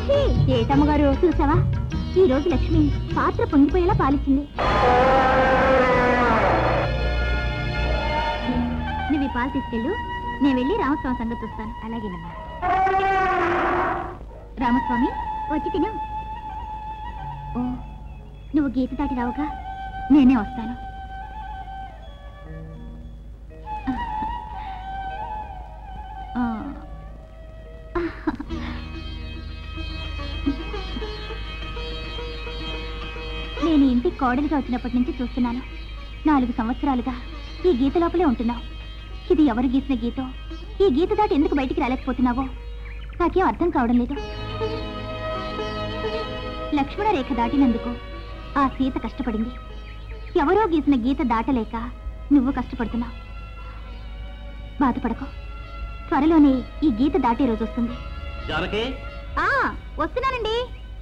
జానకి ఏటమ్మగారు చూసావా ఈ రోజు లక్ష్మి పాత్ర పొంగిపోయేలా పాలిచ్చింది నువ్వు ఈ పాలు తీసుకెళ్ళు నేను వెళ్ళి రామస్వామి సంగతి చూస్తాను అలాగేనమ్మా రామస్వామి వచ్చి తిను ఓ నువ్వు గీత దాటి రావుగా నేనే వస్తాను ఆ. నేను ఈ ఇంటికి కోడలిగా వచ్చినప్పటి నుంచి చూస్తున్నాను నాలుగు సంవత్సరాలుగా ఈ గీత లోపలే ఉంటున్నావు ఇది ఎవరు గీసిన గీతో ఈ గీత దాటి ఎందుకు బయటికి రాలేకపోతున్నావో నాకేం అర్థం కావడం లేదు లక్ష్మణ రేఖ దాటినందుకు ఆ సీత కష్టపడింది ఎవరో గీసిన గీత దాటలేక నువ్వు కష్టపడుతున్నావు బాధపడకు త్వరలోనే ఈ గీత దాటే రోజు వస్తుంది జానకి ఆ వస్తున్నానండి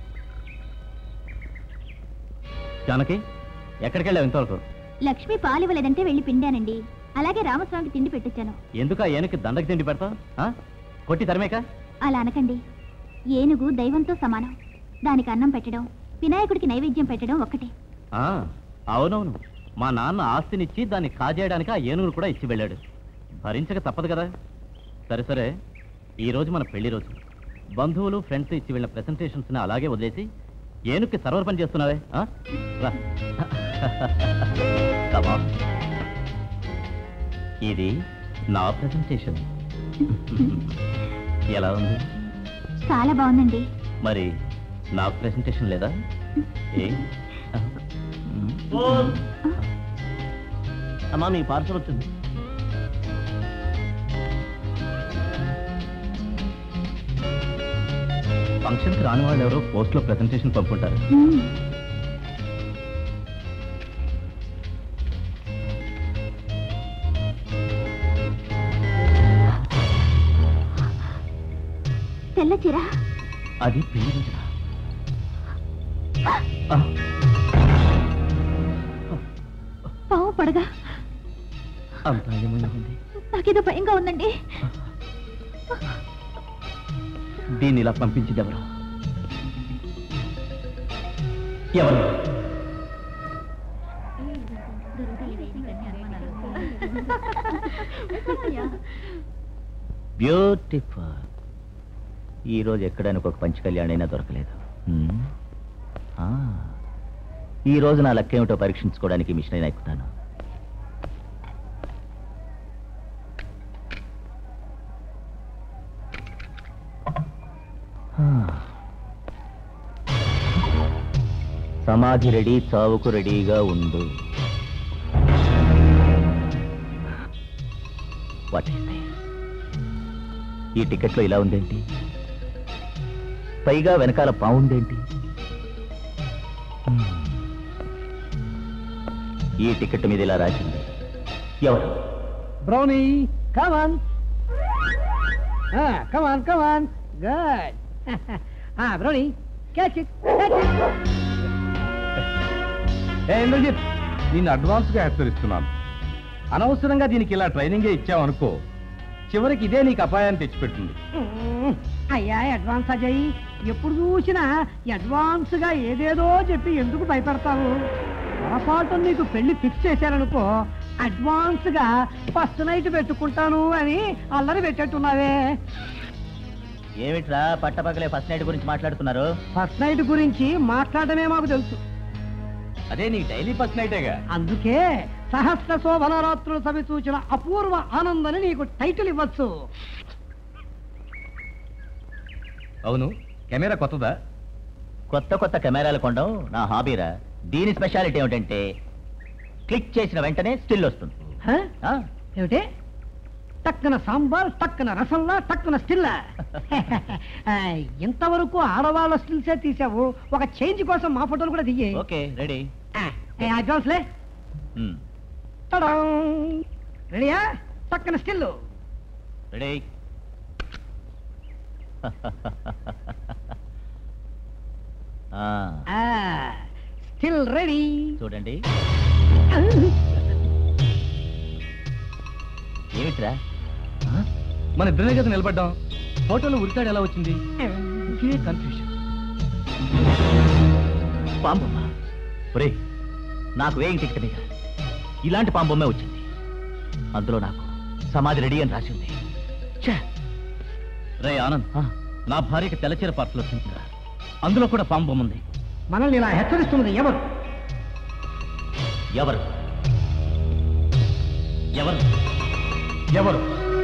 జానకి ఎక్కడికి వెళ్ళావు ఇంతవరకు లక్ష్మి పాలు ఇవ్వలేదంటే వెళ్ళి పిండానండి అలాగే రామస్వామికి తిండి పెట్టించాను ఎందుకు ఆ ఏనుకి దండకి తిండి పెడతావు ఆ? కొట్టి తరిమేక అలా అనకండి ఏనుగు దైవంతో సమానం దానికి అన్నం పెట్టడం వినాయకుడికి నైవేద్యం పెట్టడం ఒక్కటే ఆ, అవునవును మా నాన్న ఆస్తినిచ్చి దాన్ని కాజేయడానికి ఆ ఏనుగును కూడా ఇచ్చి వెళ్ళాడు భరించక తప్పదు కదా సరే సరే ఈ రోజు మన పెళ్లి రోజు బంధువులు ఫ్రెండ్స్ ఇచ్చి వెళ్ళిన ప్రెసెంటేషన్స్ని అలాగే వదిలేసి ఏనుక్కి సర్వర్ పని చేస్తున్నావే ఆ? రా Come on. ఇది నా ప్రెసెంటేషన్ ఎలా ఉంది చాలా బాగుందండి మరి నాకు ప్రెసెంటేషన్ లేదా ఏ అమ్మా మీ పార్సల్ వచ్చింది ఫంక్షన్కి రాని వాళ్ళు ఎవరో పోస్ట్లో ప్రెసెంటేషన్ పంపుంటారు మ్మ్. తెల్ల చీర అది పెళ్లి రోజున పావు పడగా అంత ఏమైనా ఉంది నాకేదో భయంగా ఉందండి దీన్ని ఇలా పంపించింది ఎవరు ఎవరు బ్యూటిఫుల్ ఈరోజు ఎక్కడానికి ఒక పంచ కళ్యాణైనా దొరకలేదు హ్మ్. ఆ, ఈ రోజు నా లక్కేమిటో పరీక్షించుకోవడానికి మిషన్ అయినా ఎక్కుతాను ఆ. సమాధి రెడీ చావుకు రెడీగా ఉండు వాట్ ఈస్ దిస్ ఈ టికెట్లో ఇలా ఉందేంటి పైగా వెనకాల పావుందేంటి హ్మ్. ఈ టికెట్ మీద ఇలా రాసింది ఎవరు Brownie come on come on come on good Brownie catch it catch it ఏ ఇంద్రజిత్ నిన్ను అడ్వాన్స్గా హెచ్చరిస్తున్నాను అనవసరంగా దీనికి ఇలా ట్రైనింగే ఇచ్చావనుకో చివరికి ఇదే నీకు అపాయాన్ని తెచ్చిపెడుతుంది అయ్యా అడ్వాన్స్ అజయ్ ఎప్పుడు చూసినా అడ్వాన్స్ గా ఏదేదో చెప్పి ఎందుకు భయపడతావు పొరపాటు నీకు పెళ్లి ఫిక్స్ చేశారనుకో అడ్వాన్స్ గా ఫస్ట్ నైట్ పెట్టుకుంటాను అని అల్లరి పెట్టేట్టున్నావే ఏమిట్రా పట్టపక్కలే ఫస్ట్ నైట్ గురించి మాట్లాడుతున్నారు ఫస్ట్ నైట్ గురించి మాట్లాడమే మాకు తెలుసు అదే నీ డైలీ ఫస్ట్ నైటేగా అందుకే సహస్ర శోభనరాత్రులు సవి సూచన అపూర్వ ఆనందని నీకు టైటిల్ ఇవ్వచ్చు అవును కెమెరా కొత్తదా కొత్త కొత్త కెమెరాలు కొనడం నా హాబీరా దీని స్పెషాలిటీ ఏమిటంటే క్లిక్ చేసిన వెంటనే స్టిల్ వస్తుంది హ? ఆ, ఏమిటి టక్కున సాంబార్ టక్కున రసంలా టక్కున స్టిల్ ఇంతవరకు ఆడవాళ్ళ స్టిల్సే తీసావు ఒక చేంజ్ కోసం మా ఫోటోలు కూడా దియ్యి ఓకే రెడీ అడ్వాన్స్లే ఉమ్, రెడీయా టక్కున స్టిల్ రెడీ ఆ, స్టిల్ రెడీ చూడండి ఏమిట్రా ఆ? మన ఇద్దరినే కదా నిలబడ్డాం ఫోటోలో ఉరితాడు ఎలా వచ్చింది ఇదే కన్ఫ్యూషన్ పాంబొమ్మ ఒరే నాకు వేయింగ్ టికెట్ మీద ఇలాంటి పాంబొమ్మే వచ్చింది అందులో నాకు సమాధి రెడీ అని రాసి ఉంది రే ఆనంద్ నా భార్యకి తెల్లచీర పార్సల్ వచ్చిందిరా అందులో కూడా పాంబొమ్మ ఉంది మనల్ని ఇలా హెచ్చరిస్తున్నది ఎవరు ఎవరు ఎవరు ఎవరు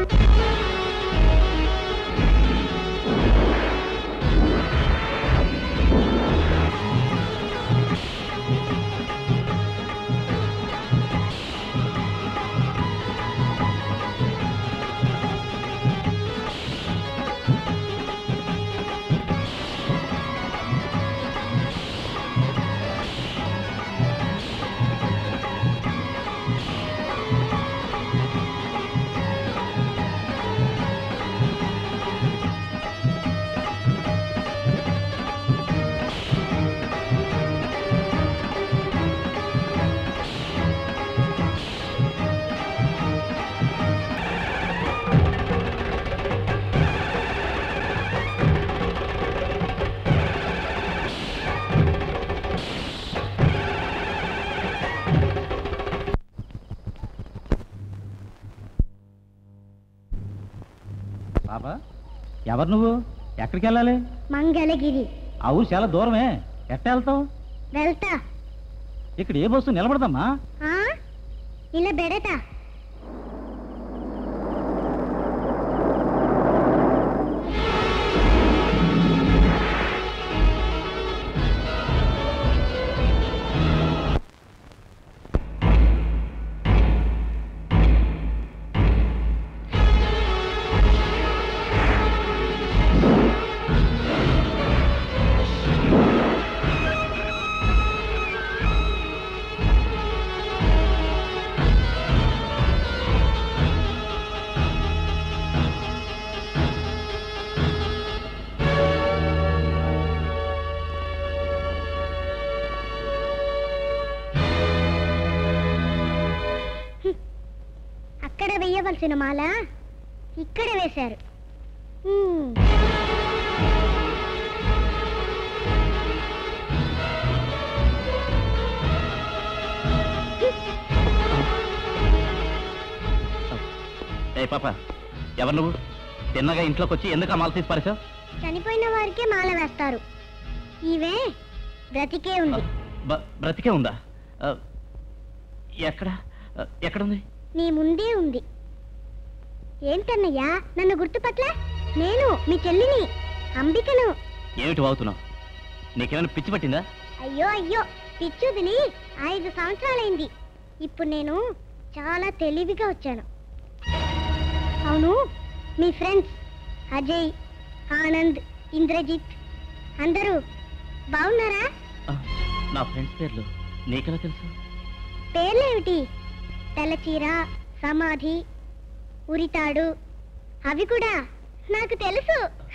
పాప ఎవరు నువ్వు ఎక్కడికి వెళ్ళాలి మంగళగిరి ఆ ఊరు చాలా దూరమే ఎట్ట వెళ్తావు వెళ్తా ఇక్కడ ఏ బస్సు నిలబడదమ్మా ఆ ఇలా బెడతా అక్కడ వేయవలసిన మాల ఇక్కడ వేశారు హ్మ్. ఏ పాప ఎవరు నువ్వు తిన్నగా ఇంట్లోకి వచ్చి ఎందుకు ఆ మాల తీసి పారేశావు చనిపోయిన వారికే మాల వేస్తారు ఇవే బ్రతికే ఉంది బ- బ్రతికే ఉందా ఆ, ఎక్కడ ఆ, ఎక్కడుంది నీ ముందే ఉంది ఏంటన్నయ్యా నన్ను గుర్తుపట్ల నేను మీ చెల్లిని అంబికను ఏమిటి వాగుతున్నావు నీకేమైనా పిచ్చి పట్టిందా అయ్యో అయ్యో పిచ్చుదిని ఐదు సంవత్సరాలైంది ఇప్పుడు నేను చాలా తెలివిగా వచ్చాను అవును మీ ఫ్రెండ్స్ అజయ్ ఆనంద్ ఇంద్రజిత్ అందరూ బాగున్నారా ఆ, నా ఫ్రెండ్స్ పేర్లు నీకెలా తెలుసు పేర్లేమిటి తెల్లచీర సమాధి ఉరితాడు అవి కూడా నాకు తెలుసు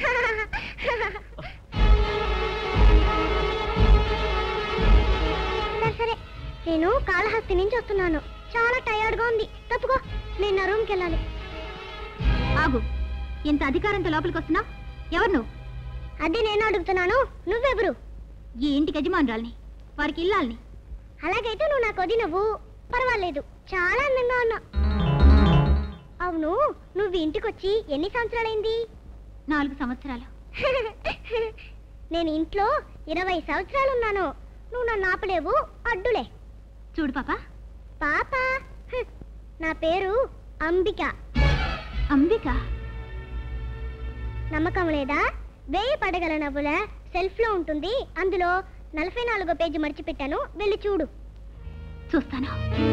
సరే సరే నేను కాళహస్తి నుంచి వస్తున్నాను చాలా టయర్డ్ గా ఉంది తప్పుకో నేను నా రూమ్కి వెళ్ళాలి ఆగు ఇంత అధికారంతో లోపలికి వస్తున్నావు ఎవరు నువ్వు అదే నేను అడుగుతున్నాను నువ్వెవరు ఈ ఇంటికి యజమానురాల్ని వారికి ఇల్లాల్ని అలాగైతే నువ్వు నాకు వది నువ్వు పర్వాలేదు చాలా అందంగా ఉన్నా అవును నువ్వు ఇంటికొచ్చి ఎన్ని సంవత్సరాలైంది నాలుగు సంవత్సరాలు నేను ఇంట్లో ఇరవై సంవత్సరాలు ఉన్నాను నువ్వు నన్ను ఆపలేవు అడ్డులే చూడు పాప పాప హ్, నా పేరు అంబిక అంబిక నమ్మకం లేదా వేయి పడగల నవ్వుల సెల్ఫ్ లో ఉంటుంది అందులో నలభై నాలుగో పేజీ మర్చిపెట్టాను వెళ్ళి చూడు చూస్తాను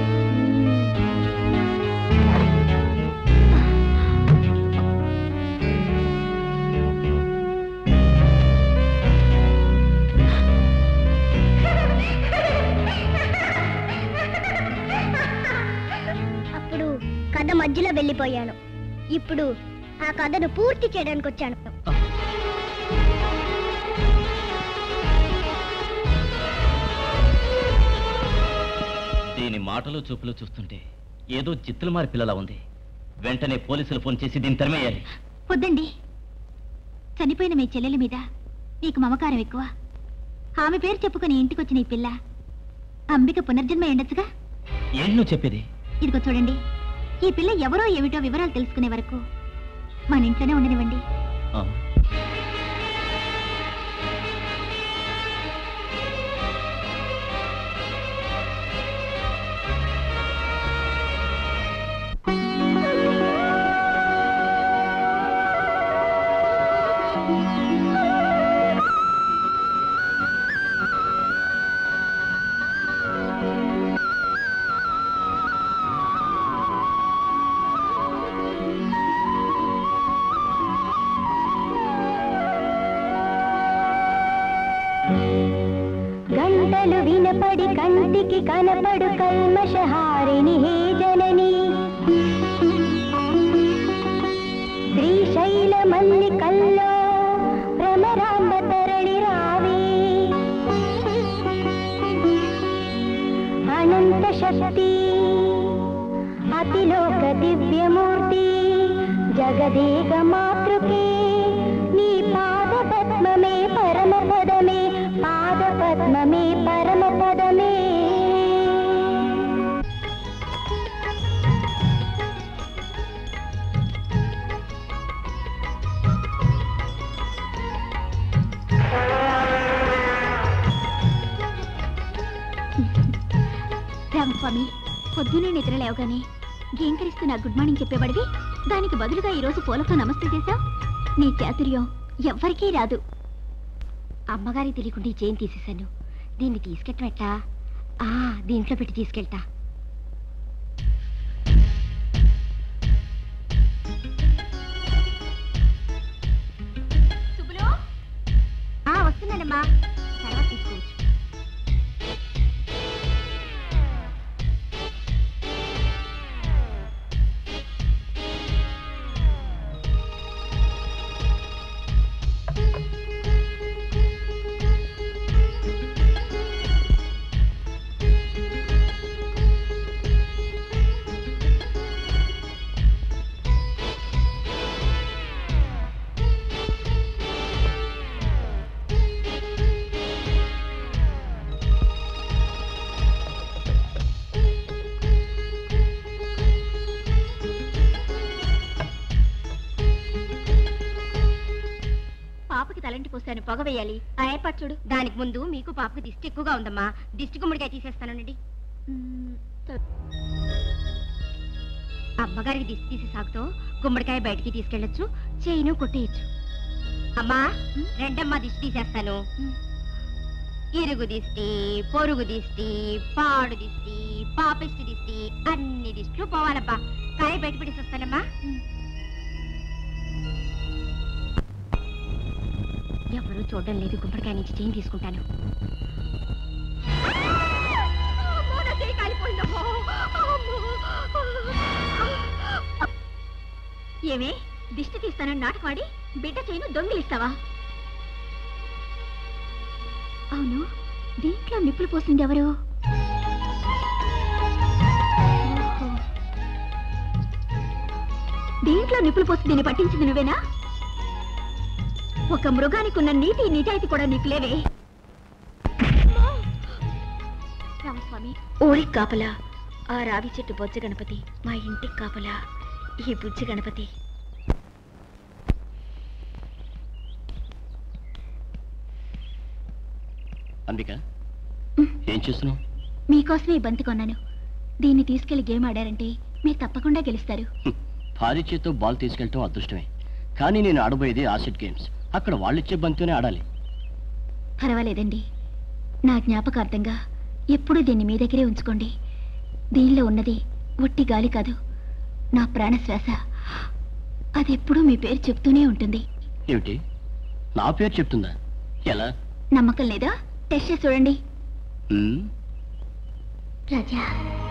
అప్పుడు కథ మధ్యలో వెళ్ళిపోయాను ఇప్పుడు ఆ కథను పూర్తి చేయడానికి వచ్చాను దీని మాటలు చూపులు చూస్తుంటే ఏదో చిత్తులు మారి పిల్లలా ఉంది వెంటనే పోలీసులు ఫోన్ చేసి దీన్ని తరిమేయాలి వద్దండి చనిపోయిన మీ చెల్లెల మీద మీకు మమకారం ఎక్కువ ఆమె పేరు చెప్పుకొని ఇంటికి వచ్చిన ఈ పిల్ల అంబిక పునర్జన్మ ఉండొచ్చుగా ఏంటి నువ్వు చెప్పేది ఇదిగో చూడండి ఈ పిల్ల ఎవరో ఏమిటో వివరాలు తెలుసుకునే వరకు మన ఇంట్లోనే ఉండనివ్వండి ఆ. గంటలు వినపడి కంటికి కనపడు కల్మషహారిణి హే జనని శ్రీశైల మల్లికల్లో భ్రమరాంబ తరళి రావే అనంత శక్తి అతిలోక దివ్యమూర్తి జగదేక మాతృకే నీ పాద పద్మమే పరమ పదమే పాద పద్మమే పరమ పదమే రామస్వామి పొద్దునే నిద్ర లేవగానే గేంకరిస్తూ నా గుడ్ మార్నింగ్ చెప్పేవాడివి దానికి బదులుగా ఈరోజు పూలతో నమస్తే చేశా నీ చాతుర్యం ఎవ్వరికీ రాదు అమ్మగారికి తెలియకుండా ఈ చైన్ తీసేశాను దీన్ని తీసుకెట్టవెట్టా ఆ దీంట్లో పెట్టి తీసుకెళ్తా ఆ, వస్తున్నానమ్మా తర్వాత తీసుకోవచ్చు పాపకి తలంటి పోస్తాను పొగ వేయాలి ఆ ఏర్పాటు చూడు దానికి ముందు మీకు పాపకు దిష్టి ఎక్కువగా ఉందమ్మా దిష్టి గుమ్మడికాయ తీసేస్తానండి అమ్మగారికి దిష్టి తీసి సాగుతో గుమ్మడికాయ బయటికి తీసుకెళ్ళొచ్చు చేయిను కొట్టేయచ్చు అమ్మా రెండమ్మా దిష్టి తీసేస్తాను ఇరుగు దిష్టి పొరుగు దిష్టి పాడు దిష్టి పాపిష్టి దిష్టి అన్ని దిష్టిలు పోవాలబ్బా కాయ బయట పెట్టి వస్తానమ్మా ఎవరు చూడడం లేదు గుమ్మడికాయ నుంచి చేయి తీసుకుంటాను ఏమే దిష్టి తీస్తానని నాటకవాడి బిడ్డ చేయను దొంగిలిస్తావా అవును దీంట్లో నిప్పులు పోసింది ఎవరు ఓహో. దీంట్లో నిప్పులు పోసి దీన్ని పట్టించింది నువ్వేనా ఒక మృగానికి ఉన్న నీతి నిజాయితీ కూడా నీకు లేవే రామస్వామి ఊరికి కాపలా ఆ రావి చెట్టు బొజ్జ గణపతి మా ఇంటికి కాపలా ఈ బుజ్జి గణపతి అంబిక ఏం చేస్తున్నావు మీకోసమే ఈ బంతి కొన్నాను దీన్ని తీసుకెళ్లి గేమ్ ఆడారంటే మీరు తప్పకుండా గెలుస్తారు భారీ చేత్తో బాల్ తీసుకెళ్ళటం అదృష్టమే కానీ నేను ఆడబోయేది ఆసిడ్ గేమ్స్ అక్కడ వాళ్ళు ఇచ్చే బంతితోనే ఆడాలి పర్వాలేదండి నా జ్ఞాపకార్థంగా ఎప్పుడూ దీన్ని మీ దగ్గరే ఉంచుకోండి దీనిలో ఉన్నది ఒట్టి గాలి కాదు నా ప్రాణశ్వాస అది ఎప్పుడూ మీ పేరు చెప్తూనే ఉంటుంది ఏమిటి నా పేరు చెప్తుందా ఎలా నమ్మకం లేదా టెస్ట్ చేసి చూడండి ఉమ్, రాజా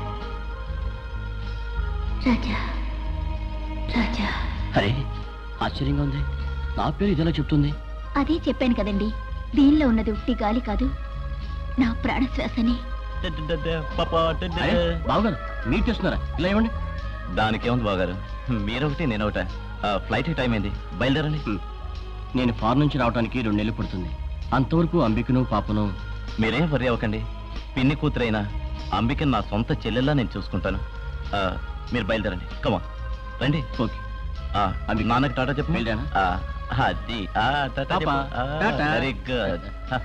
రాజా రాజా అరే ఆశ్చర్యంగా ఉంది నా పేరు ఇదెలా చెప్తుంది అదే చెప్పాను కదండి దీనిలో ఉన్నది ఉట్టి గాలి కాదు నా ప్రాణశ్వాసని అరే, బావగారు మీరు చేస్తున్నారా ఇలా ఇవ్వండి దానికేముంది బావగారు మీరొకటి నేనొకట ఫ్లైట్ టైం అయింది బయలుదేరండి నేను ఫారెన్ నుంచి రావడానికి రెండు నెలలు పడుతుంది అంతవరకు అంబికను పాపను మీరేం వర్రీ అవ్వకండి పిన్ని కూతురైనా అంబికను నా సొంత చెల్లెల్లా నేను చూసుకుంటాను ఆ, మీరు బయలుదేరండి కమా రండి ఓకే అంబి నాన్నకి టాటా చెప్పు వెళ్ళానా? ఆ, అది ఆ, టాటా పాపా, టాటా. వెరీ గుడ్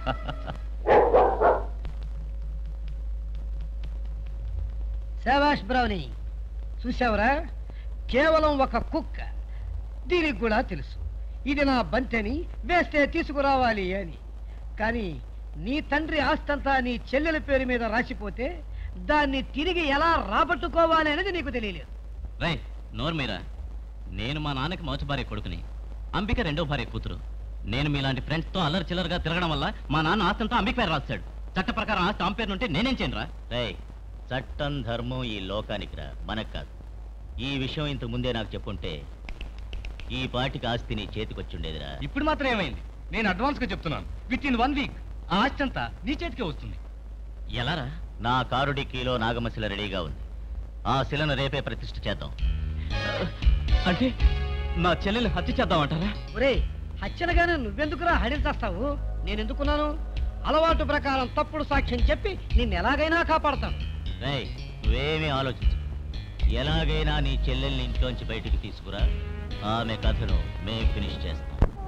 శాబాష్ బ్రౌని చూసావురా కేవలం ఒక కుక్క దీనికి కూడా తెలుసు ఇది నా బంతెని వేస్తే తీసుకురావాలి అని కానీ నీ తండ్రి ఆస్తంతా నీ చెల్లెల పేరు మీద రాసిపోతే దాన్ని తిరిగి ఎలా రాబట్టుకోవాలి అనేది నీకు తెలియలేదు రై నోరు మీరా నేను మా నాన్నకి మొదటి భార్య కొడుకుని అంబిక రెండో భార్య కూతురు నేను మీలాంటి ఫ్రెండ్స్ తో అల్లరి చిల్లరగా తిరగడం వల్ల మా నాన్న ఆస్తంతా అంబిక పేరు రాస్తాడు చట్ట ప్రకారం ఆస్తి ఆమె పేరు ఉంటే నేనేం చేయను రా రై చట్టం ధర్మం ఈ లోకానికి రా మనకు కాదు ఈ విషయం ఇంతకు ముందే నాకు చెప్పుంటే ఈ పాటికి ఆస్తి నీ చేతికొచ్చుండేదిరా ఇప్పుడు మాత్రం ఏమైంది నేను అడ్వాన్స్ గా చెప్తున్నాను విత్ ఇన్ వన్ వీక్ ఆ ఆస్తి అంతా నీ చేతికే వస్తుంది ఎలారా నా కారు డిక్కీలో నాగమశిల రెడీగా ఉంది ఆ శిలను రేపే ప్రతిష్ఠ చేద్దాం అంటే నా చెల్లెలు హత్య చేద్దామంటారా ఒరే హత్యనగానే నువ్వెందుకురా హడిల్ చేస్తావు నేను ఎందుకున్నాను అలవాటు ప్రకారం తప్పుడు సాక్ష్యం చెప్పి నిన్ను ఎలాగైనా కాపాడతాను రేయ్ నువ్వేమీ ఆలోచించు ఎలాగైనా నీ చెల్లెల్ని ఇంట్లోంచి బయటికి తీసుకురా ఆమె కథను మేం ఫినిష్ చేస్తాం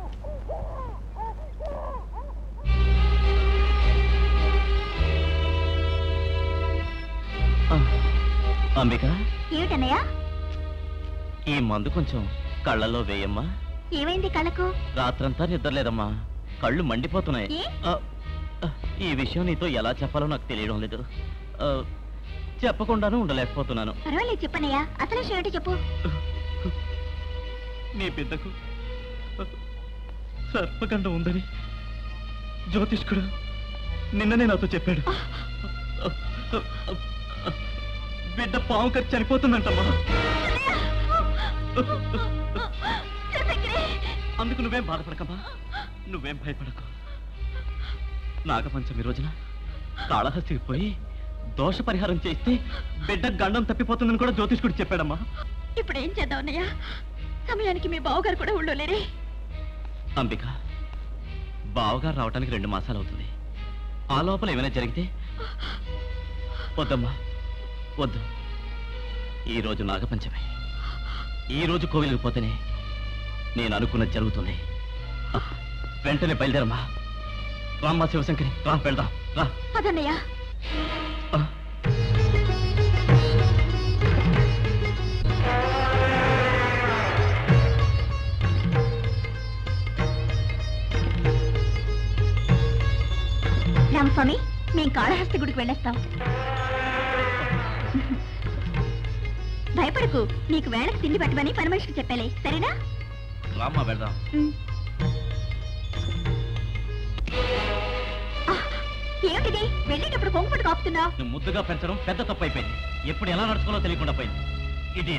ఆ, అంబిక ఏమిటన్నయ్య ఈ మందు కొంచెం కళ్ళలో వేయమ్మా ఏమైంది కళ్ళకు రాత్రంతా నిద్రలేదమ్మా కళ్ళు మండిపోతున్నాయి ఏ? ఆ, ఆ, ఈ విషయం నీతో ఎలా చెప్పాలో నాకు తెలియడం లేదు ఆ, చెప్పకుండాను ఉండలేకపోతున్నాను పర్వాలేదు చెప్పన్నయ్య అసలు విషయం ఏంటో చెప్పు నీ బిడ్డకు సర్పగండం ఉందని జ్యోతిష్కుడు నిన్ననే నాతో చెప్పాడు బిడ్డ పాము కట్టి చనిపోతుందంటమ్మా అందుకు నువ్వేం బాధపడకమ్మా నువ్వేం భయపడకు నాగపంచమి రోజున కాళహస్తికి పోయి దోష పరిహారం చేస్తే బిడ్డ గండం తప్పిపోతుందని కూడా జ్యోతిష్కుడు చెప్పాడమ్మా ఇప్పుడు ఏం చేద్దాం అన్నయ్య సమయానికి మీ బావగారు కూడా ఉండలేరే అంబిక బావగారు రావటానికి రెండు మాసాలు అవుతుంది ఆ లోపల ఏమైనా జరిగితే వద్దమ్మా వద్దు ఈ రోజు నాగపంచమి ఈ రోజు కోవిలికి పోతేనే నేను అనుకున్నది జరుగుతుంది ఆ, వెంటనే బయలుదేరమ్మా రామ్మా శివశంకరి రా వెళ్దాం రా అదన్నయ్య ఆ. రామస్వామి మేము కాళహస్తి గుడికి వెళ్ళేస్తాం భయపడకు నీకు వేళకు తిండి పెట్టమని పని మనిషికి చెప్పాలి సరేనా రామ్మా వెళ్దాం ఉమ్. ఆ, ఏమిటిది వెళ్ళేటప్పుడు కొంగుపట్టు కాపుతున్నావు నువ్వు ముద్దుగా పెంచడం పెద్ద తప్పు అయిపోయింది ఎప్పుడు ఎలా నడుచుకోవాలో తెలియకుండా పోయింది ఇది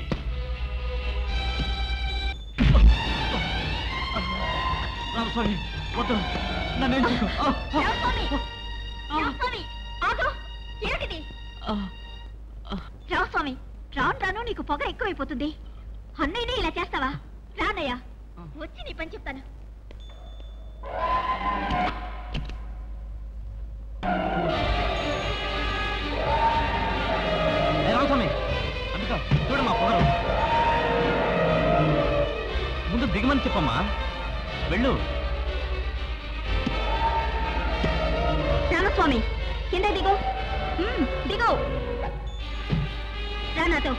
రామస్వామి వద్దు నన్నేం చేయకు. ఆ, ఆ, రామస్వామి రామస్వామి ఆగు ఏమిటిది ఆ, రామస్వామి రాను రాను నీకు పొగ ఎక్కువైపోతుంది అన్నయ్యనే ఇలా చేస్తావా రానయ్య వచ్చి నీ పని చెప్తాను ఏ రామస్వామి అందుక చూడమ్మా పొగరు ముందు దిగమని చెప్పమ్మా వెళ్ళు రామస్వామి కింద దిగు ఉమ్, దిగు రా నాతో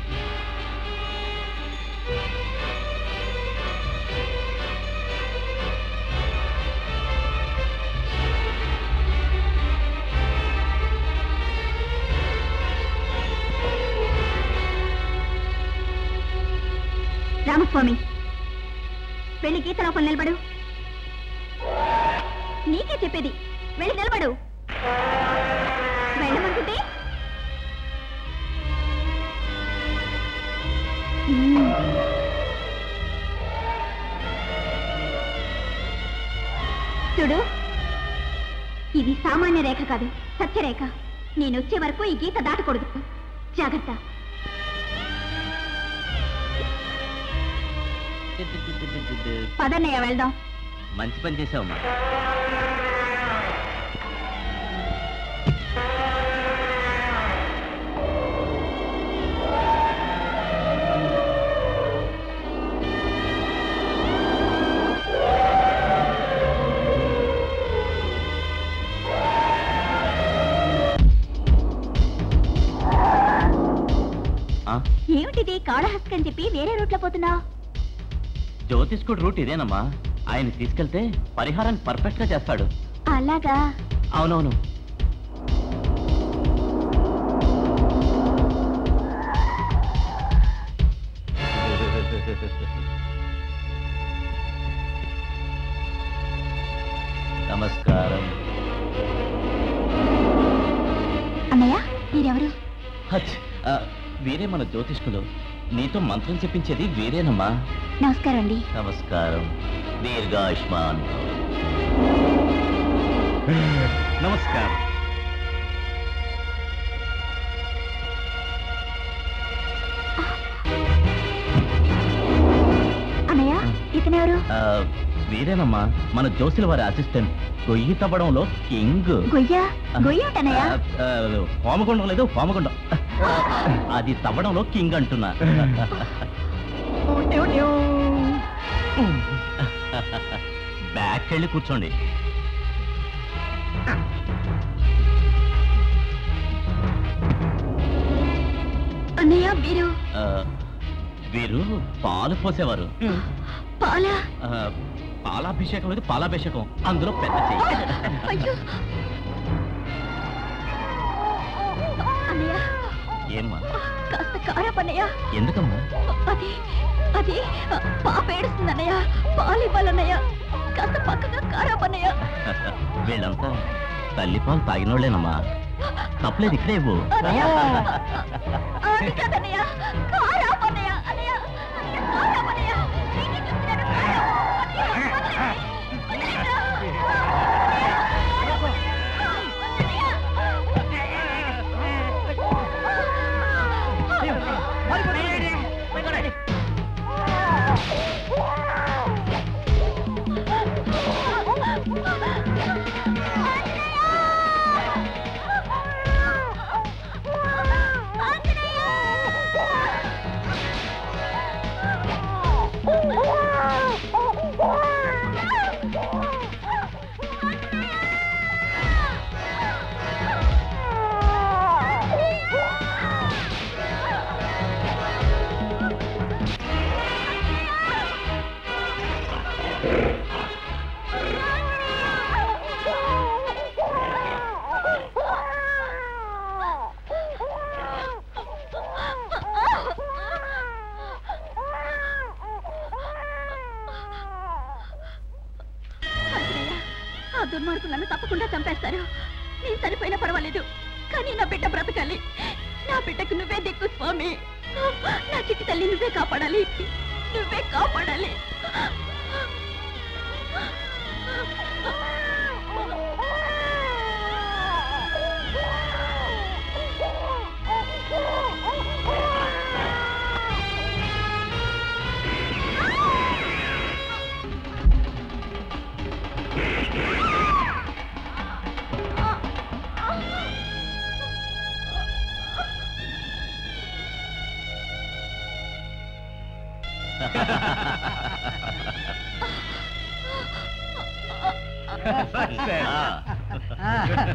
రామస్వామి వెళ్ళి గీత లోపల నిలబడు నీకే చెప్పేది వెళ్ళి నిలబడు వెళ్ళమంటుంటే మ్మ్. చూడు ఇది సామాన్య రేఖ కాదు సత్యరేఖ నేను వచ్చే వరకు ఈ గీత దాటకూడదు జాగ్రత్త పదన్నయ్య వెళ్దాం మంచి పని చేసావమ్మా ఏమిటిది కాళహస్తి అని చెప్పి వేరే రూట్లో పోతున్నావు జ్యోతిష్కుడు రూట్ ఇదేనమ్మా ఆయన తీసుకెళ్తే పరిహారాన్ని పర్ఫెక్ట్ గా చేస్తాడు అలాగా అవునవును నమస్కారం అన్నయ్య మీరెవరు హచ్ ఆ, వీరే మన జ్యోతిష్కులు నీతో మంత్రం చెప్పించేది వీరేనమ్మా నమస్కారం అండి నమస్కారం దీర్ఘాయుష్మాన్ నమస్కారం అన్నయ్య ఇతనెవరు ఆ, వీరేనమ్మా మన జోసిల వారి అసిస్టెంట్ గొయ్యి తవ్వడంలో కింగ్ గొయ్య గొయ్య ఏంటన్నయ్య ఆ, ఆ, హోమగుండం లేదు హోమగుండం అది తవ్వడంలో కింగ్ అంటున్నా బ్యాక్ వెళ్ళి కూర్చోండి అన్నయ్య వీరు ఆ, వీరు పాలు పోసేవారు పాల ఆ, పాలాభిషేకం లేదు పాలాభిషేకం అందులో పెద్ద చెయ్యి అయ్యో అన్నయ్య ఏమ్మా కాస్త కారపన్నయ్య ఎందుకమ్మా అది అది పాప ఏడుస్తుంది అన్నయ్య పాలు ఇవ్వాలన్నయ్య కాస్త పక్కగా కారపన్నయ్య వీళ్ళంతా తల్లిపాలు తాగినోళ్ళేనమ్మా తప్పలేదు ఇక్కడే ఇవ్వు అన్నయ్య అది కాదన్నయ్య కారపన్నయ్య అన్నయ్య కారపన్నయ్య నీకే చెప్తున్నాను కారం. అన్నయ్య, వదిలేయ్. అన్నయ్య, ఆ దుర్మార్గులు నన్ను తప్పకుండా చంపేస్తారు నేను చనిపోయినా పర్వాలేదు కానీ నా బిడ్డ బ్రతకాలి నా బిడ్డకు నువ్వే దిక్కు స్వామి నా చిట్టి తల్లి నువ్వే కాపాడాలి నువ్వే కాపాడాలి ఆ,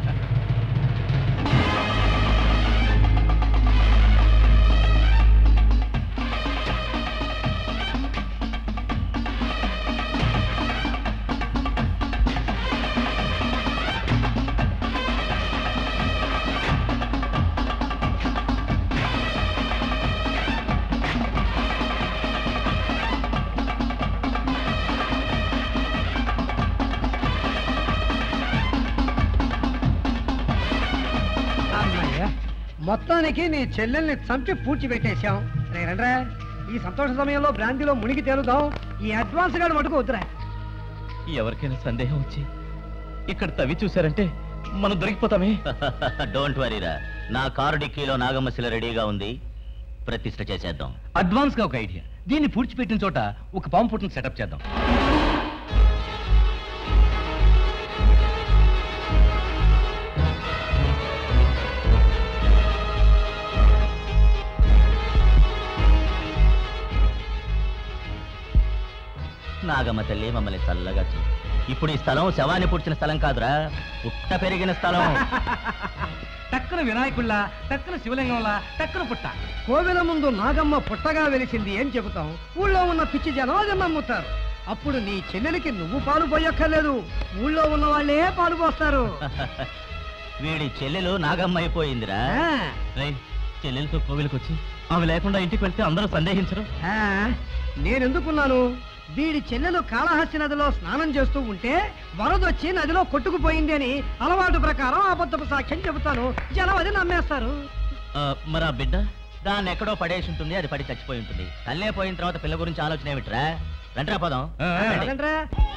అమ్మయ్య. మొత్తానికి నీ చెల్లెల్ని చంపి పూడ్చి పెట్టేశాం రే రండ్రా ఈ సంతోష సమయంలో బ్రాంతిలో మునిగి తేలుదాం ఈ అడ్వాన్స్ గాడు మటుకు వద్దురా ఎవరికైనా సందేహం వచ్చి ఇక్కడ తవ్వి చూశారంటే మనం దొరికిపోతామే డోంట్ వరీరా నా కారు డిక్కీలో నాగమ్మశిల రెడీగా ఉంది ప్రతిష్ట చేసేద్దాం అడ్వాన్స్ గా ఒక ఐడియా దీన్ని పూడ్చిపెట్టిన చోట ఒక పాము పుట్టును సెటప్ చేద్దాం నాగమ్మ తల్లి మమ్మల్ని చల్లగా చూ ఇప్పుడు ఈ స్థలం శవాన్ని పుడిచిన స్థలం కాదురా పుట్ట పెరిగిన స్థలం టక్కున వినాయకుళ్ళ టక్కున శివలింగంలా టక్కున పుట్ట కోవెల ముందు నాగమ్మ పుట్టగా వెలిసింది ఏం చెబుతాం ఊళ్ళో ఉన్న పిచ్చి జనం అది నమ్ముతారు అప్పుడు నీ చెల్లెలికి నువ్వు పాలు పోయక్కర్లేదు ఊళ్ళో ఉన్న వాళ్ళే పాలు పోస్తారు వీడి చెల్లెలు నాగమ్మ అయిపోయిందిరా ఆ, రేయ్, చెల్లెలతో కోవిలకు వచ్చి ఆమె లేకుండా ఇంటికి వెళ్తే అందరూ సందేహించరు ఆ, నేనెందుకున్నాను వీడి చెల్లెలు కాళహస్తి నదిలో స్నానం చేస్తూ ఉంటే వరదొచ్చి నదిలో కొట్టుకుపోయింది అని అలవాటు ప్రకారం అబద్ధపు సాక్ష్యం చెబుతాను జనం అది నమ్మేస్తారు ఆ, మరి ఆ బిడ్డ దాన్ని ఎక్కడో పడేసి ఉంటుంది అది పడి చచ్చిపోయి ఉంటుంది తల్లే పోయిన తర్వాత పిల్ల గురించి ఆలోచన ఏమిట్రా రంట్రా పదం ఆ, ఆ. అదేంట్రా?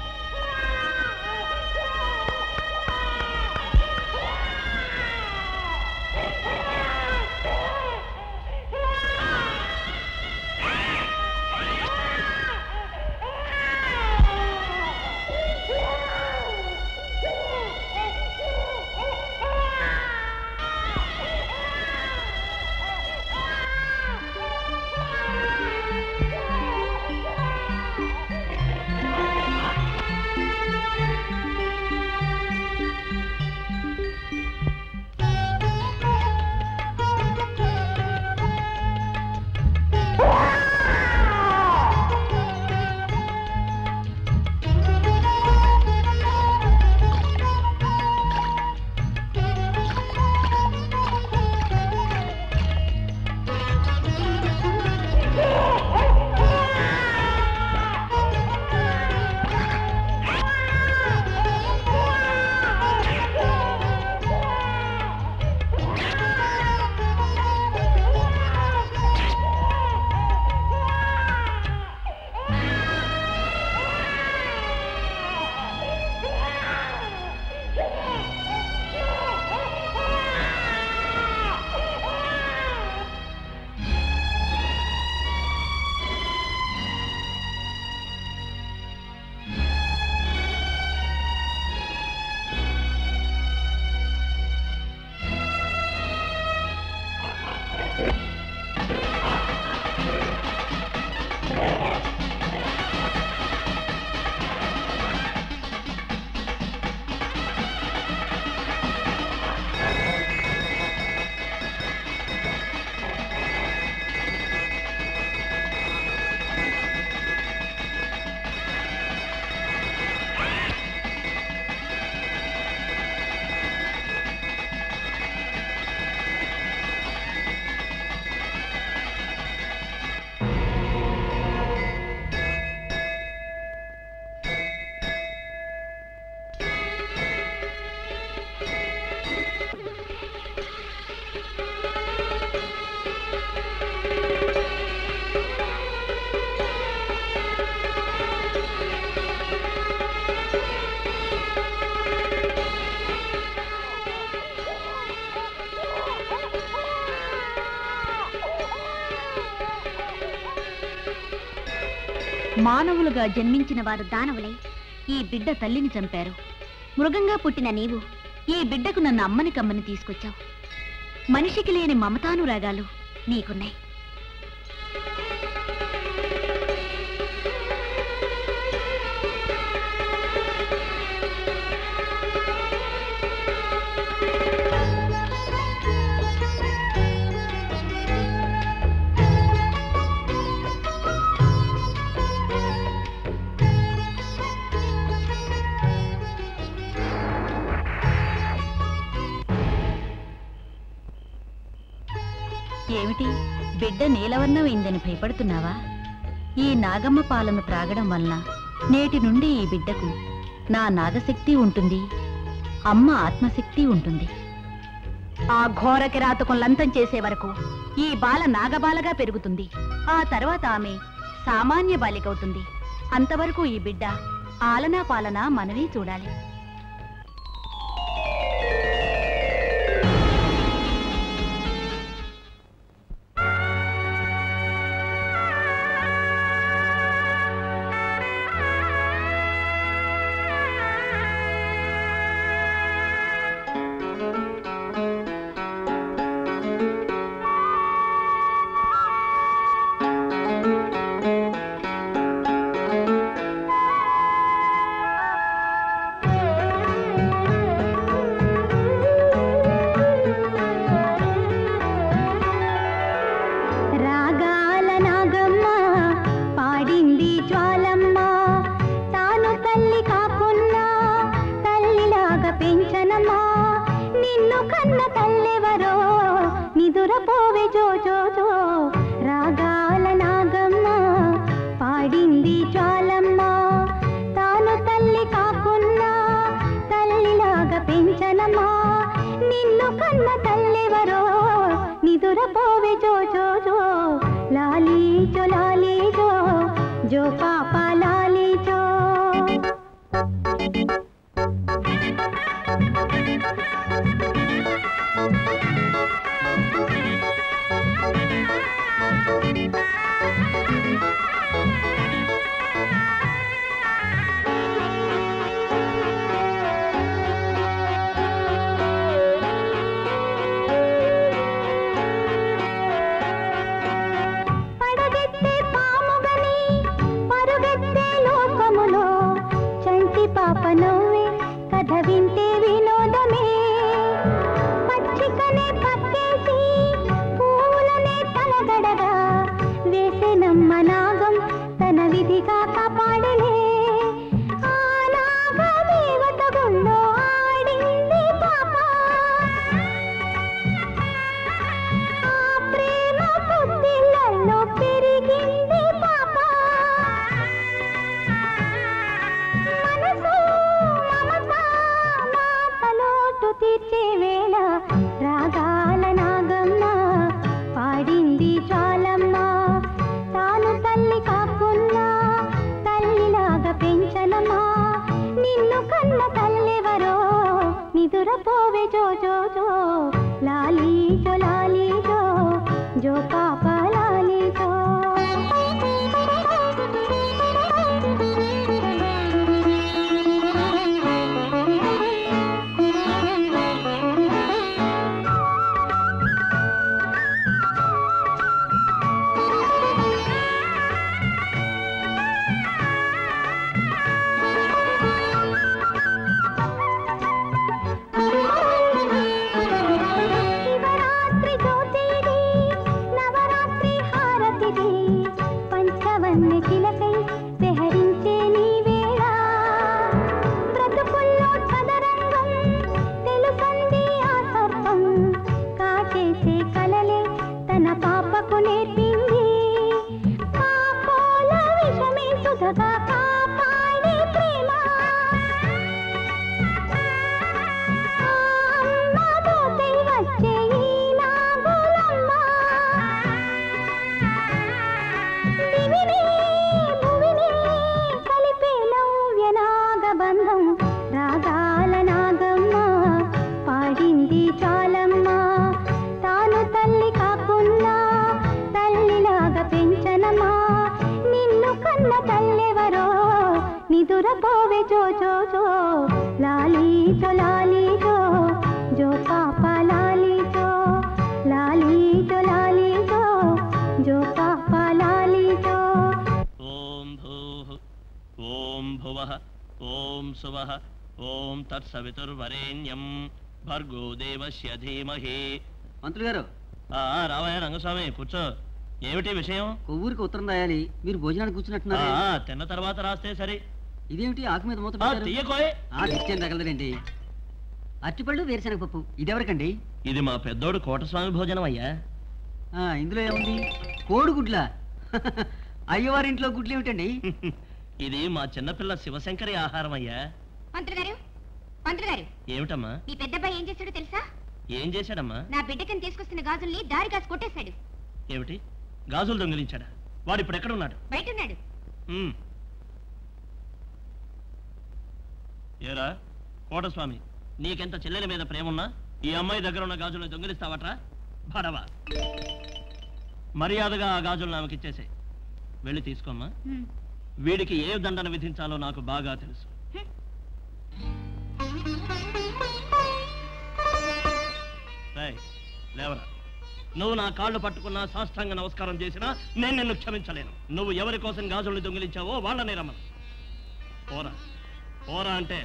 మానవులుగా జన్మించిన వారు దానవులై ఈ బిడ్డ తల్లిని చంపారు మృగంగా పుట్టిన నీవు ఈ బిడ్డకు నన్ను అమ్మని కమ్మని తీసుకొచ్చావు మనిషికి లేని మమతానురాగాలు నీకున్నాయి ఏమిటి బిడ్డ నీలవర్ణమైందని భయపడుతున్నావా ఈ నాగమ్మ పాలను త్రాగడం వలన నేటి నుండి ఈ బిడ్డకు నా నాగశక్తి ఉంటుంది అమ్మ ఆత్మశక్తి ఉంటుంది ఆ ఘోర కిరాతకం లంతం చేసే వరకు ఈ బాల నాగబాలగా పెరుగుతుంది ఆ తర్వాత ఆమె సామాన్య బాలికవుతుంది అంతవరకు ఈ బిడ్డ ఆలనా పాలన మనమే చూడాలి జో జో జో రాగాల నాగమ్మ పాడింది జ్వాలమ్మ తాను తల్లి కాకున్నా తల్లిలాగా పెంచనమ్మా నిన్ను కన్న తల్లివరో నిదురపోవే జో జో జో లాలీ జో లాలీ జో జో పాప లాలీ జో పడగెత్తే పాముగని పరుగెత్తే లోకములో చంటి పాప నవ్వే కథ వింటే వినోదమే పచ్చికనే పక్కేసి పూలనే తలగడగా వేసెనమ్మ నాగం తన విధిగా కాపాడలే ఆ నాగ దేవత గుళ్ళో ఆడింది పాప ఆ ప్రేమ పుట్టిళ్ళల్లో పెరిగింది పాప మనసు మమత మాటలోటు తీర్చే వేళ రాగాల నాగమ్మ పాడింది చాలమ్మ తాను తల్లి కాకున్నా తల్లిలాగా పెంచనమ్మా నిన్ను కన్న తల్లెవరో నిదురపోవే జో జో జో లాలీ జో లాలీ జో జో పాప లాలీ జో శివరాత్రి జ్యోతిది నవరాత్రి హారతిది పంచవన్నె చిలకై సెహరించే నీ వేళ బ్రతుకుల్లో చదరంగం తెలుసంది ఆ సర్పం కాచేసే కలలే తన పాపకు నేర్పింది కాకోల విషమే సుధగా కాపాడే ప్రేమ అమ్మతోటి వచ్చే ఈ నాగులమ్మ దివిని భువిని కలిపే నవ్య నాగబంధం రాగాల నాగమ్మ పాడింది చాలమ్మ తాను తల్లి కాకున్నా తల్లిలాగా పెంచనమ్మా నిన్ను కన్న తల్లెవరో నిదురపోవే జో జో జో లాలీ జో లాలీ జో జో పాప లాలీ జో లాలీ జో లాలీ జో జో పాప లాలీ జో ఓం భూః ఓం భువః ఓం సువః ఓం తత్సవితుర్వరేణ్యం భర్గో దేవస్య ధీమహి మంత్రులు గారు ఆ ఆ, రావయ్య రంగస్వామి కూర్చో ఏమిటి విషయం కొవ్వూరికి ఉత్తరం రాయాలి మీరు భోజనానికి ఆ, కూర్చున్నట్టున్నారు ఆ, తిన్న తర్వాత రాస్తే సరి ఇదేమిటి ఆకు మీద మూత ఆ, పెట్టారు? తీయకోయ్ ఆ నిత్యం తగలదండి అరటిపళ్ళు వేరుశనగ పప్పు ఇదెవరికండి ఇది మా పెద్దోడు కోటస్వామి భోజనం అయ్యా ఆ, ఇందులో ఏముంది కోడిగుడ్ల అయ్యవారింట్లో గుడ్లు ఏమిటండి ఇది మా చిన్నపిల్ల శివశంకరి ఆహారం అయ్యా మంత్రి గారు మంత్రి గారు ఏమిటమ్మా మీ పెద్దబ్బాయి ఏం చేశాడో తెలుసా ఏం చేశాడమ్మా నా బిడ్డకని తీసుకొస్తున్న గాజుల్ని దారి కాసి కొట్టేశాడు ఏమిటి గాజులు దొంగిలించాడా వాడు ఇప్పుడు ఎక్కడ ఉన్నాడు బయట ఉన్నాడు ఉమ్. ఏరా కోటస్వామి నీకెంత చెల్లెల మీద ప్రేమున్నా ఈ అమ్మాయి దగ్గర ఉన్న గాజులను దొంగిలిస్తావట్రా భడవా మర్యాదగా ఆ గాజులను ఆమెకిచ్చేసే వెళ్ళి తీసుకోమ్మా వీడికి ఏ దండన విధించాలో నాకు బాగా తెలుసు రేయ్, లేవరా నువ్వు నా కాళ్ళు పట్టుకున్నా సాష్టాంగ నమస్కారం చేసినా నేను నిన్ను క్షమించలేను నువ్వు ఎవరి కోసం గాజుల్ని దొంగిలించావో వాళ్ళని రమ్మను పోరా పోరా అంటే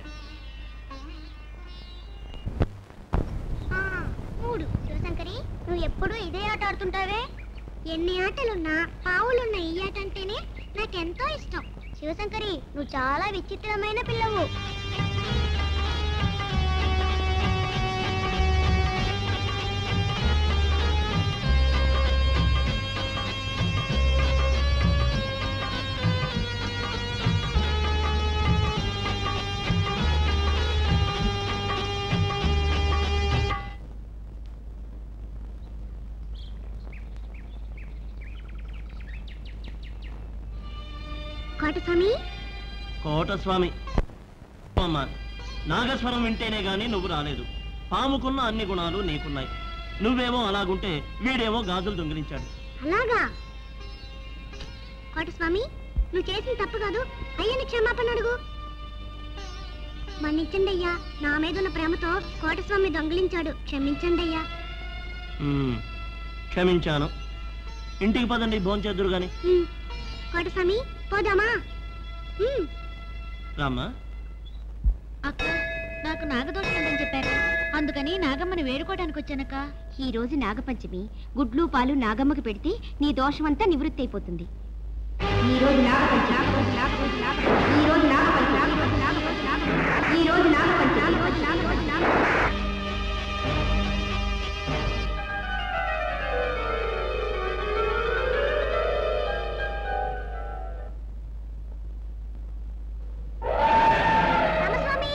మూడు శివశంకరి నువ్వు ఎప్పుడు ఇదే ఆట ఆడుతుంటావే ఎన్ని ఆటలున్నా పావులున్న ఈ ఆట అంటేనే నాకెంతో ఇష్టం శివశంకరి నువ్వు చాలా విచిత్రమైన పిల్లవు కోటస్వామి కోటస్వామి అమ్మ నాగస్వరం వింటేనే గాని నువ్వు రాలేదు పాముకున్న అన్ని గుణాలు నీకున్నాయి నువ్వేమో అలాగుంటే వీడేమో గాజులు దొంగిలించాడు అలాగా కోటస్వామి నువ్వు చేసిన తప్పు కాదు అయ్యని క్షమాపణ అడుగు మన్నించండి అయ్యా నా మీద ఉన్న ప్రేమతో కోటస్వామి దొంగిలించాడు క్షమించండి అయ్యా ఉమ్, క్షమించాను ఇంటికి పదండి భోంచేద్దురు గాని ఉమ్. కోటస్వామి పోదామా ఉమ్. రామ్మా అక్క నాకు నాగదోషం ఉందని చెప్పారు అందుకని నాగమ్మని వేడుకోవడానికి వచ్చానక్క ఈ రోజు నాగపంచమి గుడ్లు పాలు నాగమ్మకి పెడితే నీ దోషమంతా నివృత్తి అయిపోతుంది ఈ రోజు నాగపంచమి నాగపంచమి, నాగపంచమి, నాగపంచమి. ఈ రోజు నాగపంచమి, నాగపంచమి, నాగపంచమి, నాగపంచమి. ఈ రోజు నాగపంచమి, ఈ రోజు నాగపంచమి, నాగపంచమి. రామస్వామి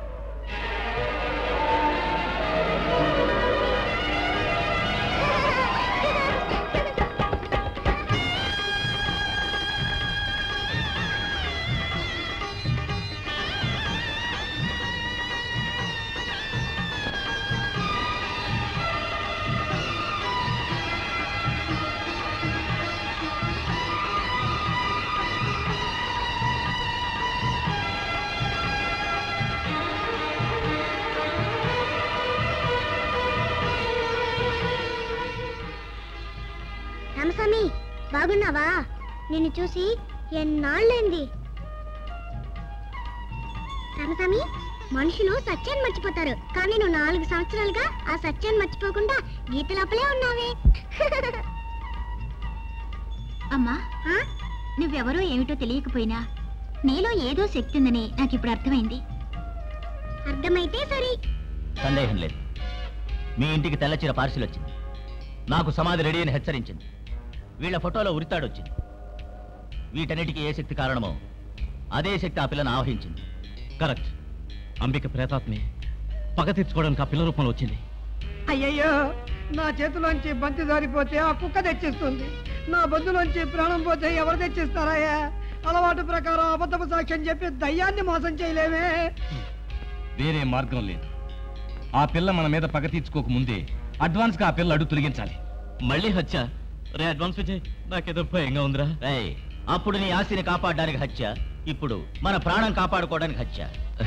రామస్వామి బాగున్నావా నిన్ను చూసి ఎన్నాళ్ళైంది రామస్వామి మనుషులు సత్యాన్ని మర్చిపోతారు కానీ నువ్వు నాలుగు సంవత్సరాలుగా ఆ సత్యాన్ని మర్చిపోకుండా గీత లోపలే ఉన్నావే అమ్మా ఆ? నువ్వెవరో ఏమిటో తెలియకపోయినా నీలో ఏదో శక్తి ఉందని నాకు ఇప్పుడు అర్థమైంది అర్థమైతే సరే సందేహం లేదు మీ ఇంటికి తెల్లచీర పార్సిల్ వచ్చింది నాకు సమాధి రెడీ అని హెచ్చరించింది వీళ్ళ ఫోటోలో ఉరితాడొచ్చింది వీటన్నిటికీ ఏ శక్తి కారణమో అదే శక్తి ఆ పిల్లను ఆవహించింది కరెక్ట్ అంబిక ప్రేతాత్మి పగ తీర్చుకోవడానికి ఆ పిల్ల రూపంలో వచ్చింది అయ్యయ్యో నా చేతిలోంచి బంతి జారిపోతే ఆ కుక్క తెచ్చిస్తుంది నా బంధులోంచి ప్రాణం పోతే ఎవరు తెచ్చిస్తారయ్యా అలవాటు ప్రకారం అబద్ధపు సాక్ష్యం చెప్పి దయ్యాన్ని మోసం చేయలేమే వేరే మార్గం లేదు ఆ పిల్ల మన మీద పగ తీర్చుకోక ముందే అడ్వాన్స్ గా ఆ పిల్ల అడుగు తొలగించాలి మళ్ళీ హత్య రే అడ్వాన్స్ విజయ్ నాకేదో భయంగా ఉందిరా రేయ్, అప్పుడు నీ ఆస్తిని కాపాడడానికి హత్య ఇప్పుడు మన ప్రాణం కాపాడుకోవడానికి హత్య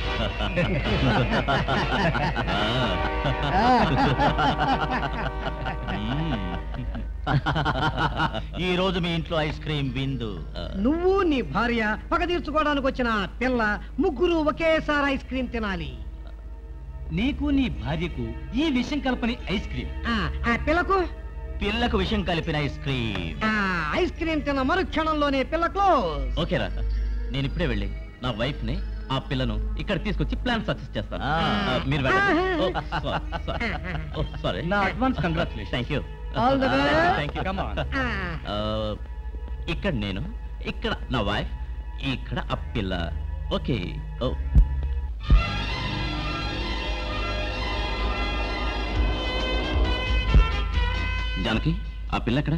ఈ రోజు మీ ఇంట్లో ఐస్ క్రీమ్ విందు నువ్వు నీ భార్య పగ తీర్చుకోవడానికి వచ్చిన ఆ పిల్ల ముగ్గురు ఒకేసారి ఐస్ క్రీమ్ తినాలి నీకు నీ భార్యకు ఈ విషయం కల్పని ఐస్ క్రీమ్ ఆ, ఆ పిల్లకు పిల్లకు విషం కలిపిన ఐస్ క్రీమ్ ఆ ఐస్ క్రీమ్ తిన్న మరుక్షణంలోనే పిల్ల క్లోజ్ ఓకేరా నేను ఇప్పుడే వెళ్ళి నా వైఫ్ ని ఆ పిల్లను ఇక్కడ తీసుకొచ్చి ప్లాన్ సక్సెస్ చేస్తాను ఆ. ఆ, మీరు వెళ్ళండి సారీ నా advance congratulation thank you All the best. Thank you Come on. ఆ, ఇక్కడ నేను ఇక్కడ నా వైఫ్ ఇక్కడ ఆ పిల్ల ఓకే ఓ జానకి ఆ పిల్ల ఎక్కడ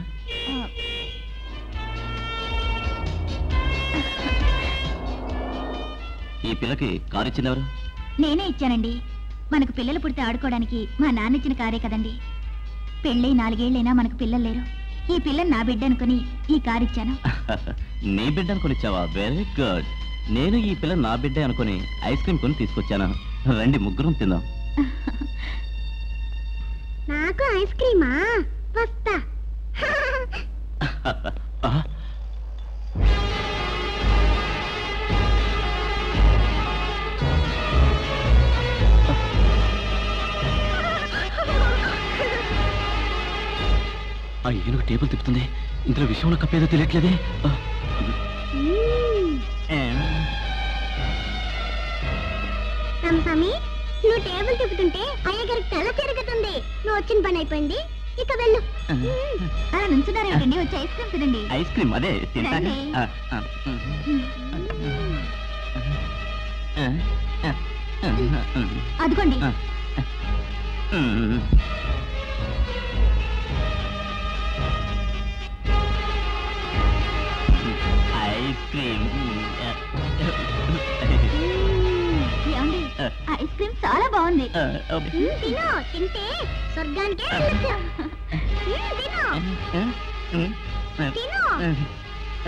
ఈ పిల్లకి కారు ఇచ్చింది ఎవరు నేనే ఇచ్చానండి మనకు పిల్లలు పుడితే ఆడుకోవడానికి మా నాన్న ఇచ్చిన కారే కదండి పెళ్ళై నాలుగేళ్లైనా మనకు పిల్లలు లేరు ఈ పిల్లని నా బిడ్డ అనుకుని ఈ కారు ఇచ్చాను నీ బిడ్డ అనుకుని ఇచ్చావా వెరీ గుడ్ నేను ఈ పిల్ల నా బిడ్డ అనుకుని ఐస్ క్రీమ్ కొని తీసుకొచ్చాను రండి ముగ్గురం తిందాం నాకు ఐస్ క్రీమా వస్తా ఆ, ఆ ఏనుగు టేబుల్ తిప్పుతుంది ఇందులో విషయంలో కప్పేదో తెలియట్లేదే ఆ, మ్మ్. ఏం? రామస్వామి నువ్వు టేబుల్ తిప్పుతుంటే అయ్యగారికి తల తిరుగుతుంది నువ్వు వచ్చిన పని అయిపోయింది ఇక వెళ్ళు మ్మ్. అలా నుంచున్నారేమిటండి వచ్చి ఐస్ క్రీమ్ తినండి ఐస్ క్రీమ్ అదే తింటాను రండి. ఆ, ఆ, ఉమ్. ఆ, ఆ, ఆ, ఆ, అదిగోండి ఆ. ఉమ్. ఐస్ ఐస్ క్రీమ్ ఏమండి ఐస్ క్రీమ్ చాలా బాగుంది మ్మ్, తిను తింటే స్వర్గానికే వెళ్ళొచ్చు మ్మ్, తిను తిను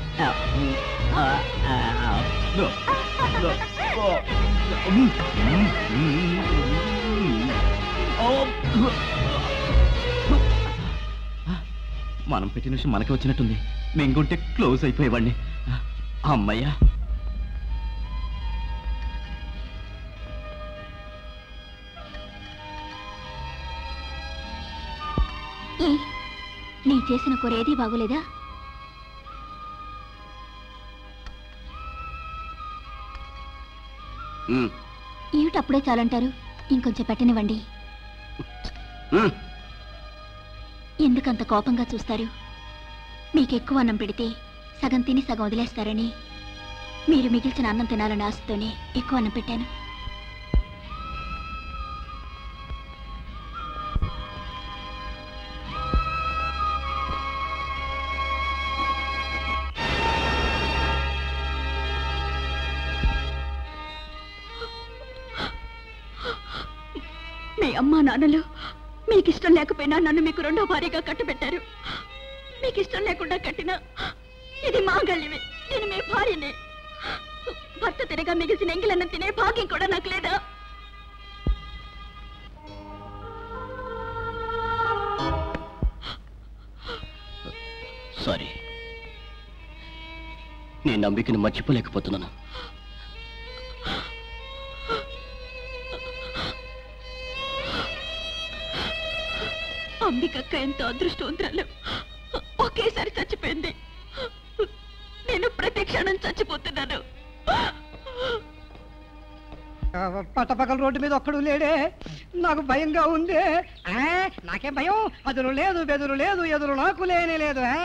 మనం పెట్టిన విషయం మనకి వచ్చినట్టుంది మెంగుంటే క్లోజ్ అయిపోయేవాడిని అమ్మయ్యా ఏ నీ చేసిన కూర ఏదీ బాగోలేదా ఏమిటి అప్పుడే చాలంటారు ఇంకొంచెం పెట్టనివ్వండి ఎందుకంత కోపంగా చూస్తారు మీకు ఎక్కువ అన్నం పెడితే సగం తిని సగం వదిలేస్తారని మీరు మిగిల్చిన అన్నం తినాలని ఆశతోనే ఎక్కువ అన్నం పెట్టాను మీ అమ్మా నాన్నలు మీకు ఇష్టం లేకపోయినా నన్ను మీకు రెండో భార్యగా కట్టబెట్టారు మీకు ఇష్టం లేకుండా కట్టిన ఇది మాంగళ్యమే నేను మీ భార్యనే భర్త తిరగా మిగిల్చిన ఎంగిలన్న తినే భాగ్యం కూడా నాకు లేదా సారీ నేను నమ్మికను మర్చిపోలేకపోతున్నాను అంబికక్క ఎంతో అదృష్టవంతురాలు ఒకేసారి చచ్చిపోయింది నేను ప్రతి క్షణం చచ్చిపోతున్నాను ఆ, పట్టపక్కల రోడ్డు మీద ఒక్కడు లేడే నాకు భయంగా ఉంది ఆ, నాకేం భయం అదురు లేదు బెదురు లేదు ఎదురు నాకు లేనే లేదు ఆ.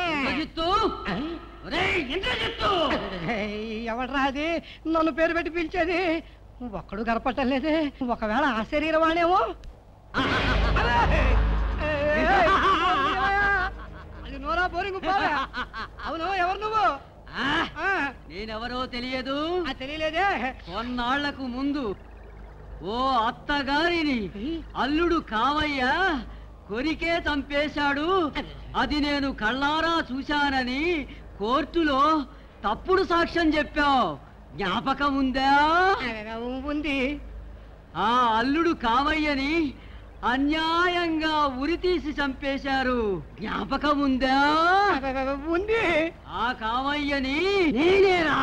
ఏయ్, ఎవడ్రా అది నన్ను పేరు పెట్టి పిలిచేది ఒక్కడు కనపట్టం లేదే ఒకవేళ ఆ శరీరం వాడేమో అది నోరా బోరింగ్ పోవా అవును ఎవరు నువ్వు ఆ, నేనెవరో తెలియదు ఆ, తెలియలేదే కొన్నాళ్లకు ముందు ఓ అత్తగారిని అల్లుడు కావయ్యా కొరికే చంపేశాడు అది నేను కళ్ళారా చూశానని కోర్టులో తప్పుడు సాక్ష్యం చెప్పావు జ్ఞాపకం ఉందా ఉంది ఆ అల్లుడు కావయ్యని అన్యాయంగా ఉరి తీసి చంపేశారు జ్ఞాపకం ఉందా ఉంది ఆ కావయ్యని నేనేరా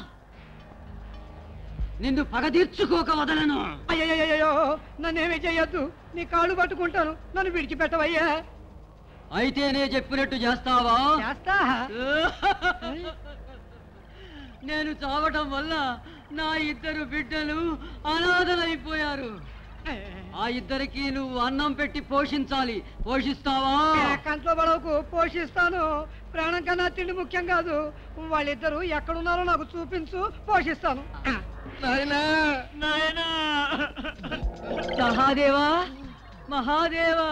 నిన్ను పగ తీర్చుకోక వదలను అయ్యయ్యో నన్నేమీ చెయ్యొద్దు నీ కాళ్ళు పట్టుకుంటాను నన్ను విడిచిపెట్టవయ్యా అయితే నే చెప్పినట్టు చేస్తావా చేస్తా నేను చావటం వల్ల నా ఇద్దరు బిడ్డలు అనాథలైపోయారు ఆ ఇద్దరికి నువ్వు అన్నం పెట్టి పోషించాలి పోషిస్తావా కంట్లో పడవకు పోషిస్తాను ప్రాణం కన్నా తిండి ముఖ్యం కాదు వాళ్ళిద్దరూ ఎక్కడున్నారో నాకు చూపించు పోషిస్తాను సహాదేవా మహాదేవా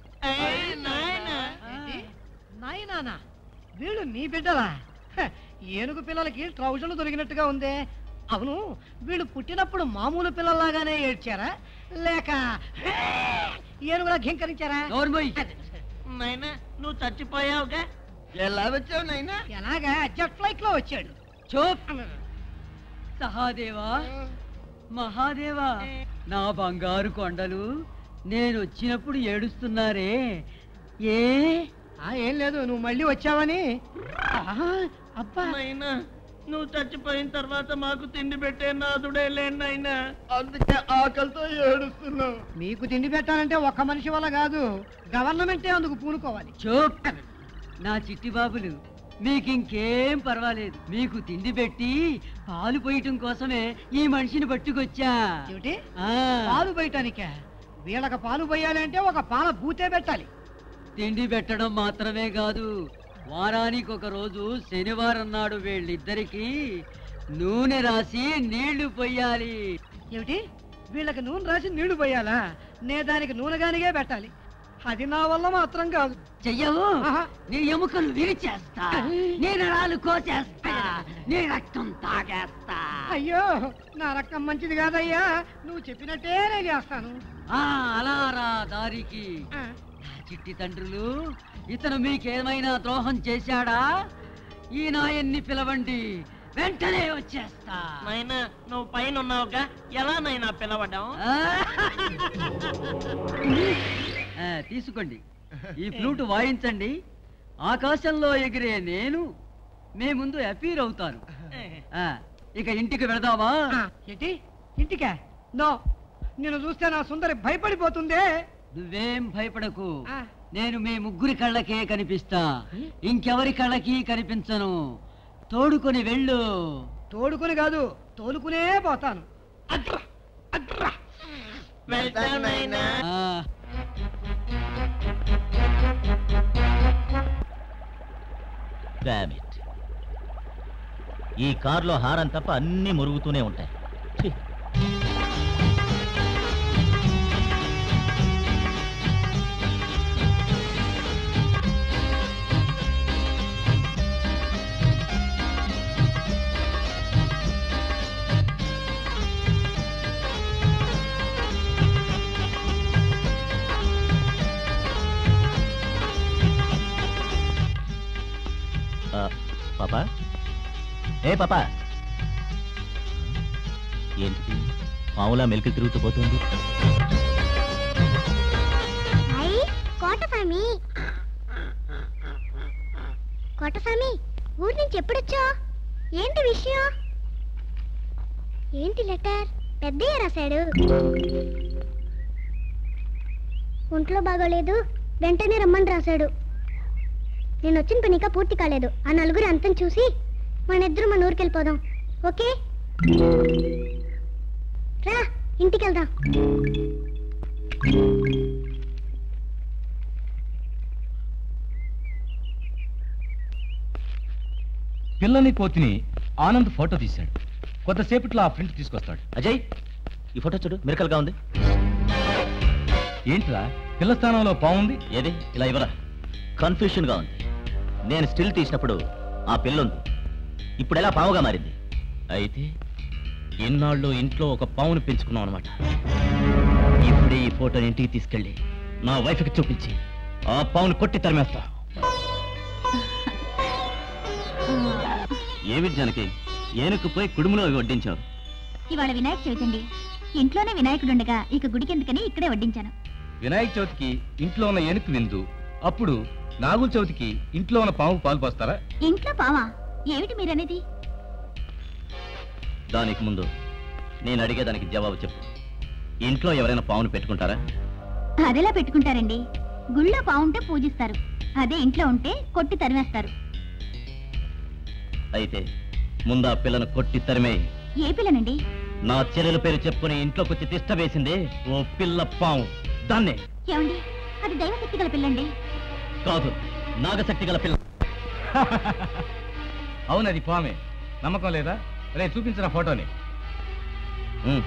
నాయనా వీళ్ళు నీ బిడ్డలా హ, ఏనుగు పిల్లలకి ట్రౌజర్లు దొరికినట్టుగా ఉందే అవును వీళ్ళు పుట్టినప్పుడు మామూలు పిల్లల్లాగానే ఏడ్చారా లేక ఏనుగులా ఘింకరించారా నాయనా నువ్వు చచ్చిపోయావుగా ఎలా వచ్చావు నాయనా ఎలాగా జెట్ ఫ్లైట్ లో వచ్చాడు చూప్ సహాదేవా మహాదేవా నా బంగారు కొండలు నేను వచ్చినప్పుడు ఏడుస్తున్నారే ఏ ఆ, ఏం లేదు నువ్వు మళ్ళీ వచ్చావని ఆహా, అబ్బా నాయనా నువ్వు చచ్చిపోయిన తర్వాత మాకు తిండి పెట్టే నాదుడే లేడు నాయనా అందుకే ఆకలితో ఏడుస్తున్నావు మీకు తిండి పెట్టాలంటే ఒక్క మనిషి వల్ల కాదు గవర్నమెంటే అందుకు పూనుకోవాలి చూప్ నా చిట్టి బాబులు మీకు ఇంకేం పర్వాలేదు మీకు తిండి పెట్టి పాలు పోయటం కోసమే ఈ మనిషిని పట్టుకొచ్చా ఏమిటి ఆ, పాలు పోయటానికే వీళ్ళకి పాలు పోయాలంటే ఒక పాల బూతే పెట్టాలి తిండి పెట్టడం మాత్రమే కాదు వారానికి ఒక రోజు శనివారం నాడు వీళ్ళిద్దరికి నూనె రాసి నీళ్లు పొయ్యాలి ఏమిటి వీళ్ళకి నూనె రాసి నీళ్లు పోయాలా నే దానికి నూనెగానిగే పెట్టాలి అది నా వల్ల మాత్రం కాదు చెయ్యవు ఆహా. నీ ఎముకలు విరిచేస్తా నీ నరాలు కోసేస్తా నీ రక్తం తాగేస్తా అయ్యో నా రక్తం మంచిది కాదయ్యా నువ్వు చెప్పినట్టే నేను చేస్తాను ఆ, అలా రా దారికి ఆ, నా చిట్టి తండ్రులు ఇతను మీకేమైనా ద్రోహం చేశాడా ఈ నాయన్ని పిలవండి వెంటనే వచ్చేస్తా నాయనా నువ్వు పైన ఉన్నావుగా ఎలా నైనా పిలవడం ఆ? ఆ, తీసుకోండి ఈ ఫ్లూట్ వాయించండి ఆకాశంలో ఎగిరే నేను మీ ముందు అపీర్ అవుతాను ఆ, ఇక ఇంటికి వెళదామా ఆ, ఏంటి ఇంటికా నో నేను చూస్తే నా సుందరి భయపడిపోతుందే నువ్వేం భయపడకు ఆ. నేను మీ ముగ్గురి కళ్ళకే కనిపిస్తా ఇంకెవరి కళ్ళకి కనిపించను తోడుకొని వెళ్ళు తోడుకుని కాదు తోలుకునే పోతాను అట్రా అట్రా వెళ్తాను నాయనా ఆ, Damn it. ఈ కారులో హారం తప్ప అన్నీ మురుగుతూనే ఉంటాయి ఛీ. ఆ, పాపా ఏ పాపా ఏంటిది మామూలా మెలికి తిరుగుతూ పోతుంది అయ్ కోటస్వామి కోటస్వామి ఊరి నుంచి ఎప్పుడొచ్చా ఏంటి విషయం ఏంటి లెటర్ పెద్దయ్య రాశాడు ఒంట్లో బాగోలేదు వెంటనే రమ్మని రాశాడు నేను వచ్చిన పని ఇంకా పూర్తి కాలేదు ఆ నలుగురు అంతం చూసి మన ఇద్దరు మన ఊరికి వెళ్ళిపోదాం ఓకే రా ఇంటికి వెళ్దాం పిల్లని కోతిని ఆనంద్ ఫోటో తీశాడు కొద్దిసేపట్లో ఆ ప్రింట్ తీసుకొస్తాడు అజయ్ ఈ ఫోటో చూడు మిరకల్గా ఉంది ఏంట్రా పిల్ల స్థానంలో బాగుంది ఏది ఇలా ఇవ్వరా కన్ఫ్యూషన్ గా ఉంది నేను స్టిల్ తీసినప్పుడు ఆ పిల్లుంది ఇప్పుడు ఎలా పావుగా మారింది అయితే ఇన్నాళ్ళు ఇంట్లో ఒక పావును పెంచుకున్నాం అనమాట ఇప్పుడే ఈ ఫోటోని ఇంటికి తీసుకెళ్ళి నా వైఫ్కి చూపించి ఆ పావును కొట్టి తరిమేస్తా ఏమి జనకి ఏనుకు పోయి కుడుములో వడ్డించావు ఇవాళ వినాయక చవితి అండి ఇంట్లోనే వినాయకుడు ఉండగా ఇక గుడికి ఎందుకని ఇక్కడే వడ్డించాను వినాయక చవితికి ఇంట్లో ఉన్న ఏనుగు విందు అప్పుడు నాగుల చవితికి ఇంట్లో ఉన్న పాము పాలు పోస్తారా ఇంట్లో పావా ఏమిటి మీరనేది దానికి ముందు నేను అడిగేదానికి జవాబు చెప్పు ఇంట్లో ఎవరైనా పావును పెట్టుకుంటారా అదెలా పెట్టుకుంటారండి గుళ్ళో పావుంటే పూజిస్తారు అదే ఇంట్లో ఉంటే కొట్టి తరిమేస్తారు అయితే ముందు ఆ పిల్లను కొట్టి తరిమే ఏ పిల్లనండి నా చెల్లెల పేరు చెప్పుకుని ఇంట్లోకి వచ్చి తిష్ట వేసిందే ఓ పిల్ల పాము దాన్నే ఏమండి అది దైవశక్తి గల పిల్లండి కాదు నాగశక్తి గల పిల్ల అవును అది పామే నమ్మకం లేదా రే చూపించిన ఫోటోని ఉమ్,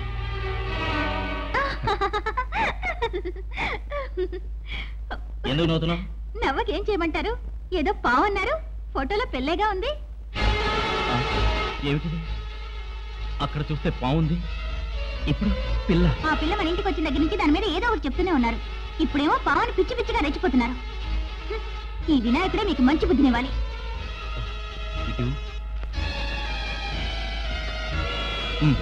ఎందుకు నవ్వుతున్నావు నవ్వకేం చేయమంటారు ఏదో పావు అన్నారు ఫోటోలో పెళ్ళేగా ఉంది ఆ, ఏమిటిది అక్కడ చూస్తే పావుంది ఇప్పుడు పిల్ల ఆ పిల్ల మన ఇంటికి వచ్చిన దగ్గర నుంచి దాని మీద ఏదో ఒకటి చెప్తూనే ఉన్నారు ఇప్పుడేమో పావుని పిచ్చి పిచ్చిగా రెచ్చిపోతున్నారు హ్మ్. ఈ వినాయకుడే మీకు మంచి బుద్ధినివ్వాలి ఇటు ఉమ్.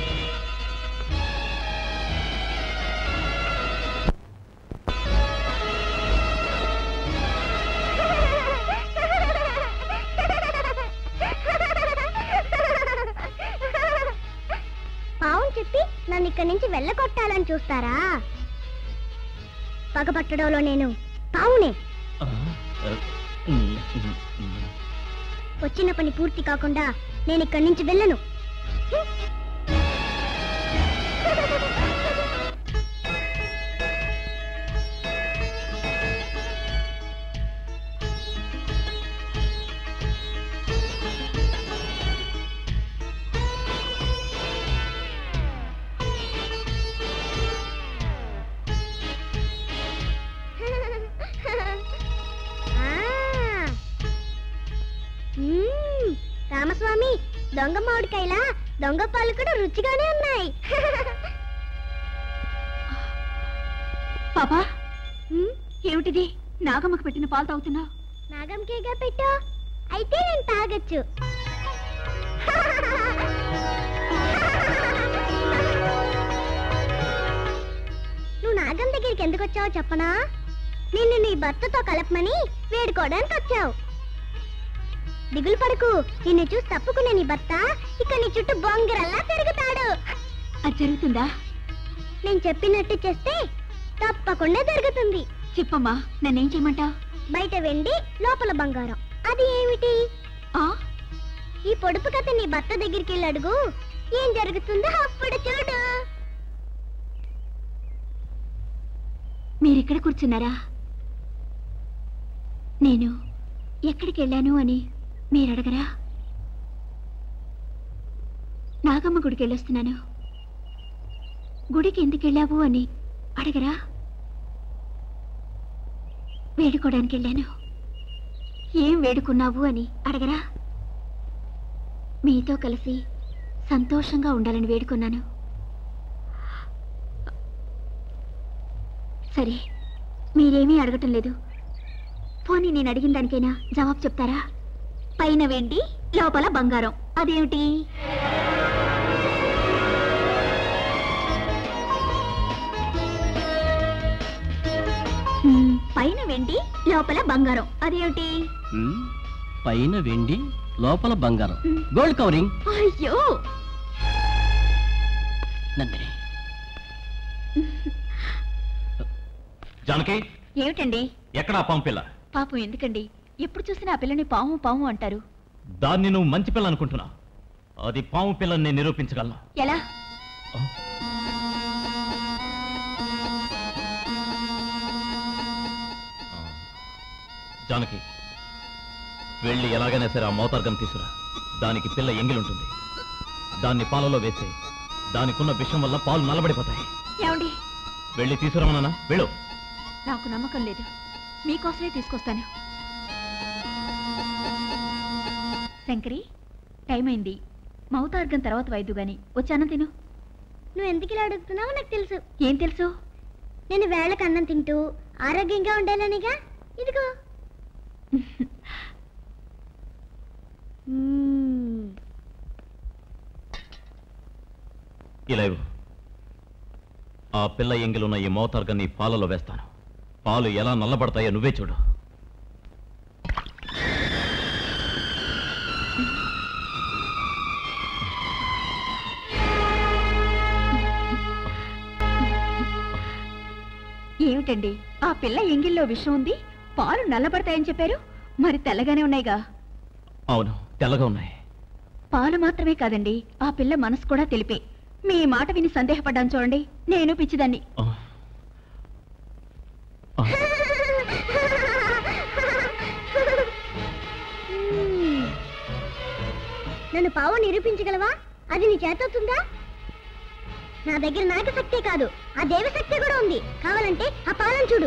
పావును చెప్పి నన్ను ఇక్కడి నుంచి వెళ్ళగొట్టాలని చూస్తారా పగపట్టడంలో నేను పావునే ఆ, ఆ, ఉమ్, ఉమ్, ఉమ్. వచ్చిన పని పూర్తి కాకుండా నేను ఇక్కడి నుంచి వెళ్ళను ఆ. మ్మ్. రామస్వామి దొంగ మామిడికాయలా దొంగ పాలు కూడా రుచిగానే ఉన్నాయి పాపా ఏమిటిది నాగమ్మకు పెట్టిన పాలు తాగుతున్నావు నాగంకేగా పెట్టు అయితే నేను తాగొచ్చు నువ్వు నాగం దగ్గరికి ఎందుకు వచ్చావో చెప్పనా నిన్ను నీ భర్తతో కలపమని వేడుకోవడానికి వచ్చావు దిగులు పడకు నిన్ను చూసి తప్పుకునే నీ భర్త ఇక నీ చుట్టూ బొంగరల్లా తిరుగుతాడు అది జరుగుతుందా నేను చెప్పినట్టు చేస్తే తప్పకుండా జరుగుతుంది చెప్పమ్మా నన్నేం చేయమంటావు బయట వెండి లోపల బంగారం అది ఏమిటి ఆ ఈ పొడుపు కథ నీ భర్త దగ్గరికి వెళ్ళి అడుగు ఏం జరుగుతుందో అప్పుడు చూడు మీరిక్కడ కూర్చున్నారా నేను ఎక్కడికి వెళ్ళాను అని మీరు అడగరా నాగమ్మ గుడికి వెళ్ళొస్తున్నాను గుడికి ఎందుకు వెళ్ళావు అని అడగరా వేడుకోవడానికి వెళ్ళాను ఏం వేడుకున్నావు అని అడగరా మీతో కలిసి సంతోషంగా ఉండాలని వేడుకున్నాను సరే మీరేమీ అడగటం లేదు పోనీ నేను అడిగిన దానికైనా జవాబు చెప్తారా పైన వెండి లోపల బంగారం అదేమిటి మ్మ్, పైన వెండి లోపల బంగారం అదేమిటి పైన వెండి లోపల బంగారం గోల్డ్ కవరింగ్ అయ్యో నందిని జానకి ఏమిటండి ఎక్కడా పాము పిల్ల పాపం ఎందుకండి ఎప్పుడు చూసినా ఆ పిల్లని పాము పాము అంటారు దాన్ని నువ్వు మంచి పిల్ల అనుకుంటున్నా అది పాము పిల్లని నేను నిరూపించగలను ఎలా జానకి వెళ్ళి ఎలాగైనా సరే ఆ మోతార్గం తీసుకురా దానికి పిల్ల ఎంగిలుంటుంది దాన్ని పాలలో వేస్తే దానికున్న విషం వల్ల పాలు నల్లబడిపోతాయి ఏమండి వెళ్ళి తీసుకురామన్నా వెళ్ళు నాకు నమ్మకం లేదు మీకోసమే తీసుకొస్తాను శంకరి టైం అయింది మౌతార్గం తర్వాత వైద్యు గాని వచ్చాను తిను నువ్వు ఎందుకు ఇలా అడుగుతున్నావో నాకు తెలుసు ఏం తెలుసు నేను వేళకు అన్నం తింటూ ఆరోగ్యంగా ఉండాలనిగా ఇదిగో మ్మ్. ఇలా ఇవ్వు. ఆ పిల్ల ఎంగిలున్న ఈ మోతార్గన్ని పాలలో వేస్తాను పాలు ఎలా నల్లబడతాయో నువ్వే చూడు ఏమిటండి ఆ పిల్ల ఎంగిల్లో విషం ఉంది పాలు నల్లబడతాయని చెప్పారు మరి తెల్లగానే ఉన్నాయిగా అవును తెల్లగా ఉన్నాయి పాలు మాత్రమే కాదండి ఆ పిల్ల మనసు కూడా తెలిపే మీ మాట విని సందేహపడ్డాను చూడండి నేను పిచ్చిదాన్ని ఆ. ఆ. మ్మ్. నన్ను పావు నిరూపించగలవా అది నీ చేతవుతుందా నా దగ్గర నాగశక్తే కాదు ఆ దేవశక్తి కూడా ఉంది కావాలంటే ఆ పాలను చూడు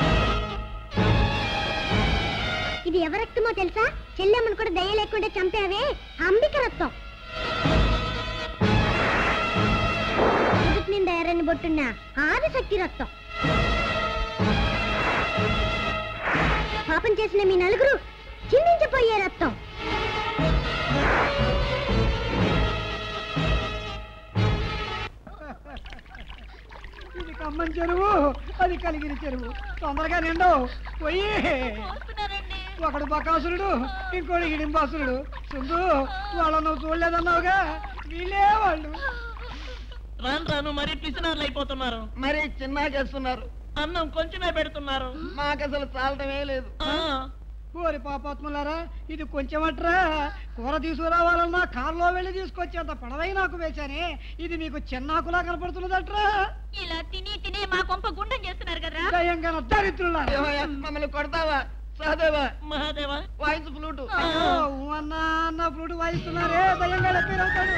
ఇది ఎవరి రక్తమో తెలుసా చెల్లెమ్మను కూడా దయ లేకుండా చంపావే ఆ అంబిక రక్తం ఎదుటి నిండా ఎర్రని బొట్టున్న ఆదిశక్తి రక్తం పాపం చేసిన మీ నలుగురు చిందించిపోయే రక్తం ఇది కమ్మని చెరువు అది కలిగిన చెరువు తొందరగా నిండు పోయి ఒకడు బకాసురుడు ఇంకోటి హిడింబాసురుడు సుందు వాళ్ళ నువ్వు చూడలేదన్నావుగా వీళ్ళే వాళ్ళు రాను రాను మరి పిసినారులు అయిపోతున్నారు మరి చిన్నాకేస్తున్నారు అన్నం కొంచెమే పెడుతున్నారు మాకు అసలు చాలటమే లేదు ఓరి పాపాత్ములారా ఇది కొంచెమట్రా కూర తీసుకురావాలన్నా కారులో వెళ్ళి తీసుకొచ్చేంత పడవై నాకు వేశానే ఇది మీకు చిన్నాకులా కనపడుతున్నదట్రా ఇలా తిని తిని మా కొంప గుండం చేస్తున్నారు కదా దయంగా దరిద్రులా ఏమయ్యా, మమ్మల్ని కొడతావా సహదేవా మహాదేవా వాయించు ఫ్లూటు అయ్యో, ఊ అన్నా అన్న ఫ్లూట్ వాయిస్తున్నారే దయంగా లెప్పేరవుతాడు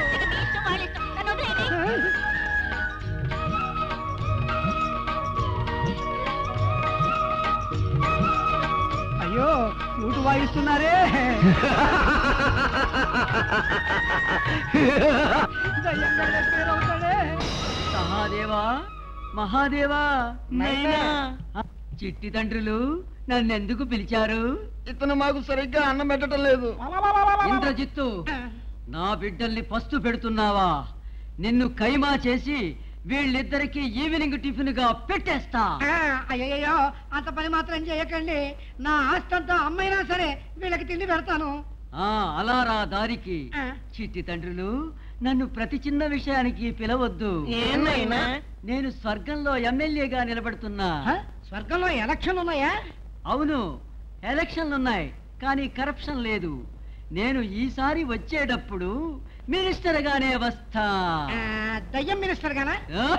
అయ్యో ఫ్లూట్ వాయిస్తున్నారే మహాదేవా మహాదేవా నైనా. చిట్టి తండ్రులు నన్నెందుకు పిలిచారు ఇతను మాకు సరిగ్గా అన్నం పెట్టడం లేదు ఇంద్రజిత్తు నా బిడ్డల్ని పస్తు పెడుతున్నావా నిన్ను కైమా చేసి వీళ్ళిద్దరికి ఈవినింగ్ టిఫిన్ గా పెట్టేస్తా అయ్యయ్యో అంత పని మాత్రం చేయకండి నా ఆస్తంతా అమ్మైనా సరే వీళ్ళకి తిండి పెడతాను ఆ అలారా దారికి చిట్టి తండ్రులు నన్ను ప్రతి చిన్న విషయానికి పిలవద్దు ఏమైనా? నేను స్వర్గంలో ఎమ్మెల్యేగా నిలబడుతున్నా స్వర్గంలో ఎలక్షన్ ఉన్నాయా అవును ఎలక్షన్లు ఉన్నాయి కానీ కరప్షన్ లేదు నేను ఈసారి వచ్చేటప్పుడు మినిస్టర్ గానే వస్తా ఆ, దయ్యం మినిస్టర్ గానా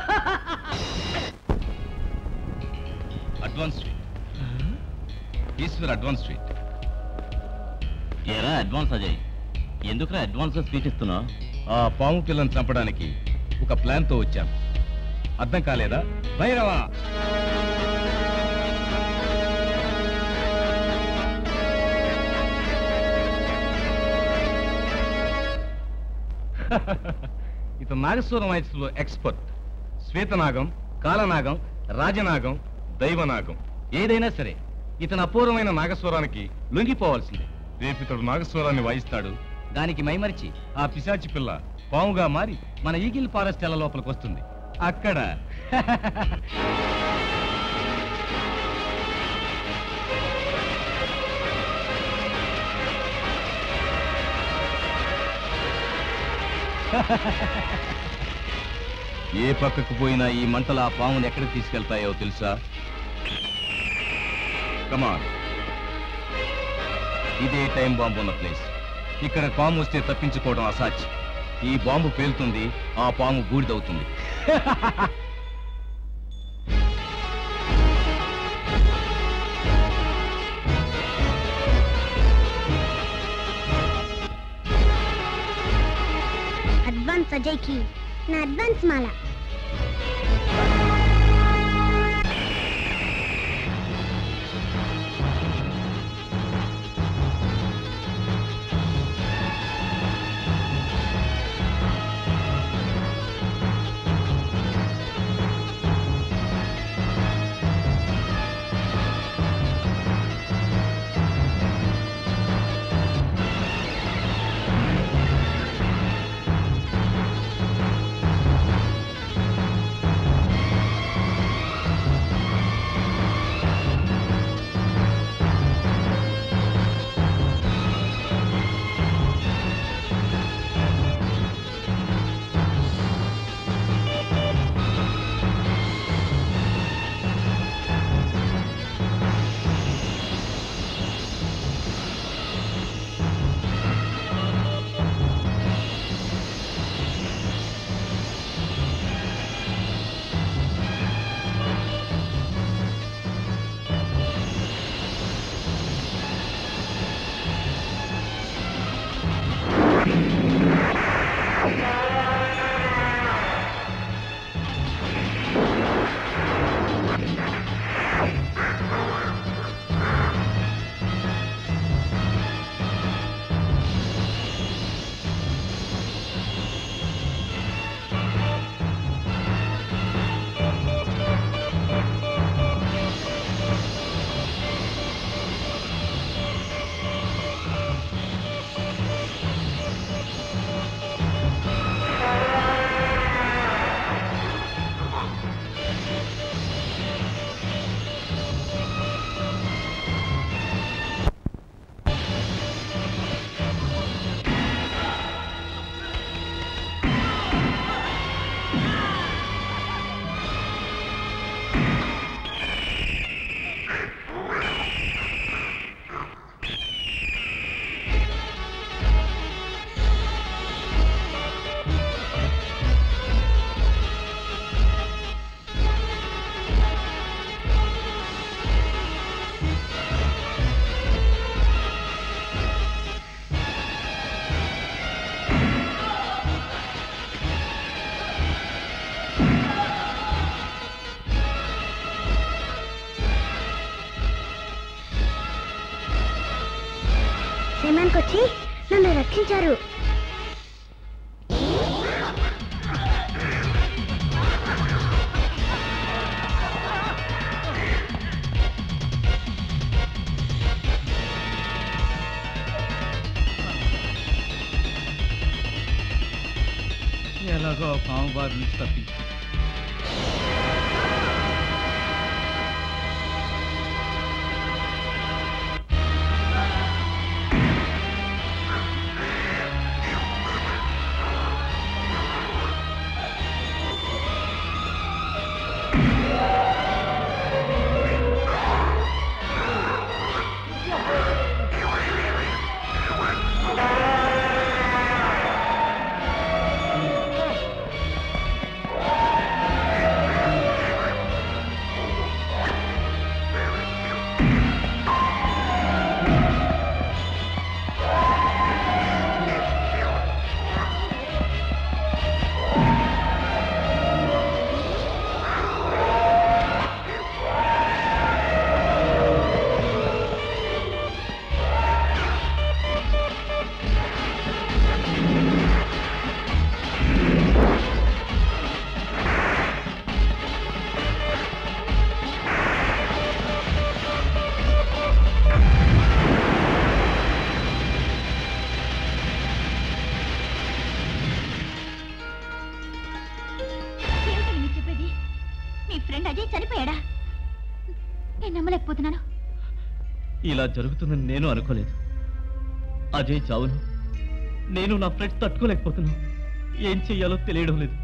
advance street Ishwar advance street ఏరా అడ్వాన్స్ అజయ్ ఎందుకురా అడ్వాన్స్ స్పీచ్ ఇస్తున్నావు ఆ పాము పిల్లని చంపడానికి ఒక ప్లాన్ తో వచ్చాను అర్థం కాలేదా భైరవా ఇతను నాగస్వరం వయసులో ఎక్స్పర్ట్ శ్వేతనాగం కాలనాగం రాజనాగం దైవనాగం ఏదైనా సరే ఇతను అపూర్వమైన నాగస్వరానికి లొంగిపోవాల్సిందే రేపు ఇతడు నాగస్వరాన్ని వాయిస్తాడు దానికి మైమరిచి ఆ పిశాచి పిల్ల పాముగా మారి మన ఈగిల్ ఫారెస్ట్ ఎల లోపలికి వస్తుంది అక్కడ ఏ పక్కకు పోయినా ఈ మంటలు ఆ పాముని ఎక్కడికి తీసుకెళ్తాయో తెలుసా కమాన్ ఇదే టైం బాంబు ఉన్న ప్లేస్ ఇక్కడ పాము వస్తే తప్పించుకోవడం అసాధ్యం ఈ బాంబు పేలుతుంది ఆ పాము బూడిదవుతుంది అడ్వాన్స్ అజయ్కి నా అడ్వాన్స్ మాల సమయానికి వచ్చి నన్ను రక్షించారు ఎలాగో ఆ పాము బారి నుంచి తప్పించు ఏమిటండి మీరు చెప్పేది మీ ఫ్రెండ్ అజయ్ చనిపోయాడా నేను నమ్మలేకపోతున్నాను ఇలా జరుగుతుందని నేను అనుకోలేదు అజయ్ చావును నేను నా ఫ్రెండ్స్ తట్టుకోలేకపోతున్నాను ఏం చెయ్యాలో తెలియడం లేదు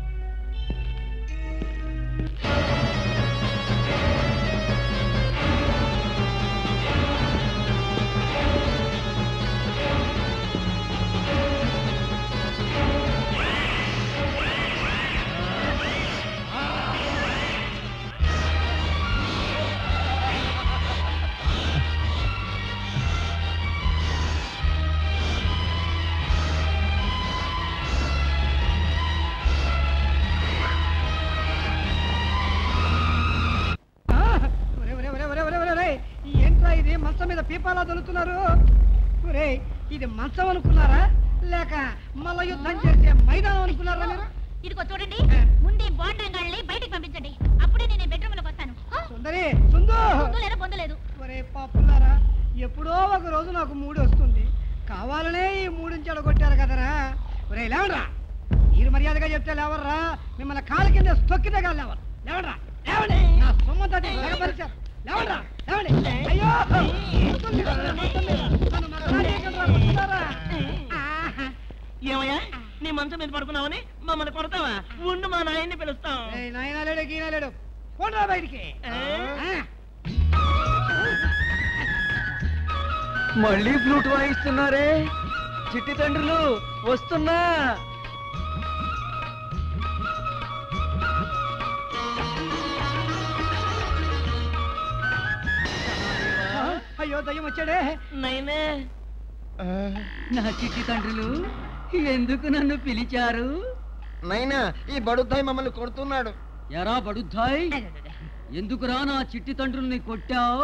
ఒరే, ఒరే, ఒరే, ఒరే, ఒరే, ఒరే, ఒరే, ఏంట్రా ఇది మంచం మీద పీపాలా దొరుకుతున్నారు ఒరే ఇది మంచం అనుకున్నారా లేక మల్ల యుద్ధం చేసే మైదానం అనుకున్నారా మీరు ఇదిగో చూడండి ముందే బాండంగాళ్ళని బయటికి పంపించండి అప్పుడే నేను బెడ్రూమ్ లోకి వస్తాను సుందరి సుందు పొందలేదు పొందలేదు ఒరే పాపులారా ఎప్పుడో ఒక రోజు నాకు మూడు వస్తుంది కావాలనే ఈ మూడుని చెడగొట్టారు కదరా ఒరే లేవరా మీరు మర్యాదగా చెప్తే లేవర్రా మిమ్మల్ని కాళ్ళ కింద తొక్కితే కాదు లేవరు లేవరా లేవండి నా సొమ్మంతా తెగపరిచారు లేవండ్రా లేవండి అయ్యో కొడుతుంది కదరా మొత్తం మీద. నన్ను మగరాజేయకండ్రా, కొడుతున్నారా? ఏమయ్యా నీ మంచం మీద పడుకున్నావని మమ్మల్ని కొడతావా ఉండు మా నాయన్ని పిలుస్తాం ఏయ్, నాయనా లేడు గీనా లేడు పోండ్రా బయటికి ఆ. మళ్ళీ ఫ్లూట్ వాయిస్తున్నారే చిట్టి తండ్రులు వస్తున్నా అయ్యో దయ్యం వచ్చాడే నైనే నా చిట్టి తండ్రులు ఎందుకు నన్ను పిలిచారు నైనా ఈ బడుద్దాయి మమ్మల్ని కొడుతున్నాడు ఎరా బడుద్దాయ్ ఎందుకురా నా చిట్టి తండ్రుల్ని కొట్టావు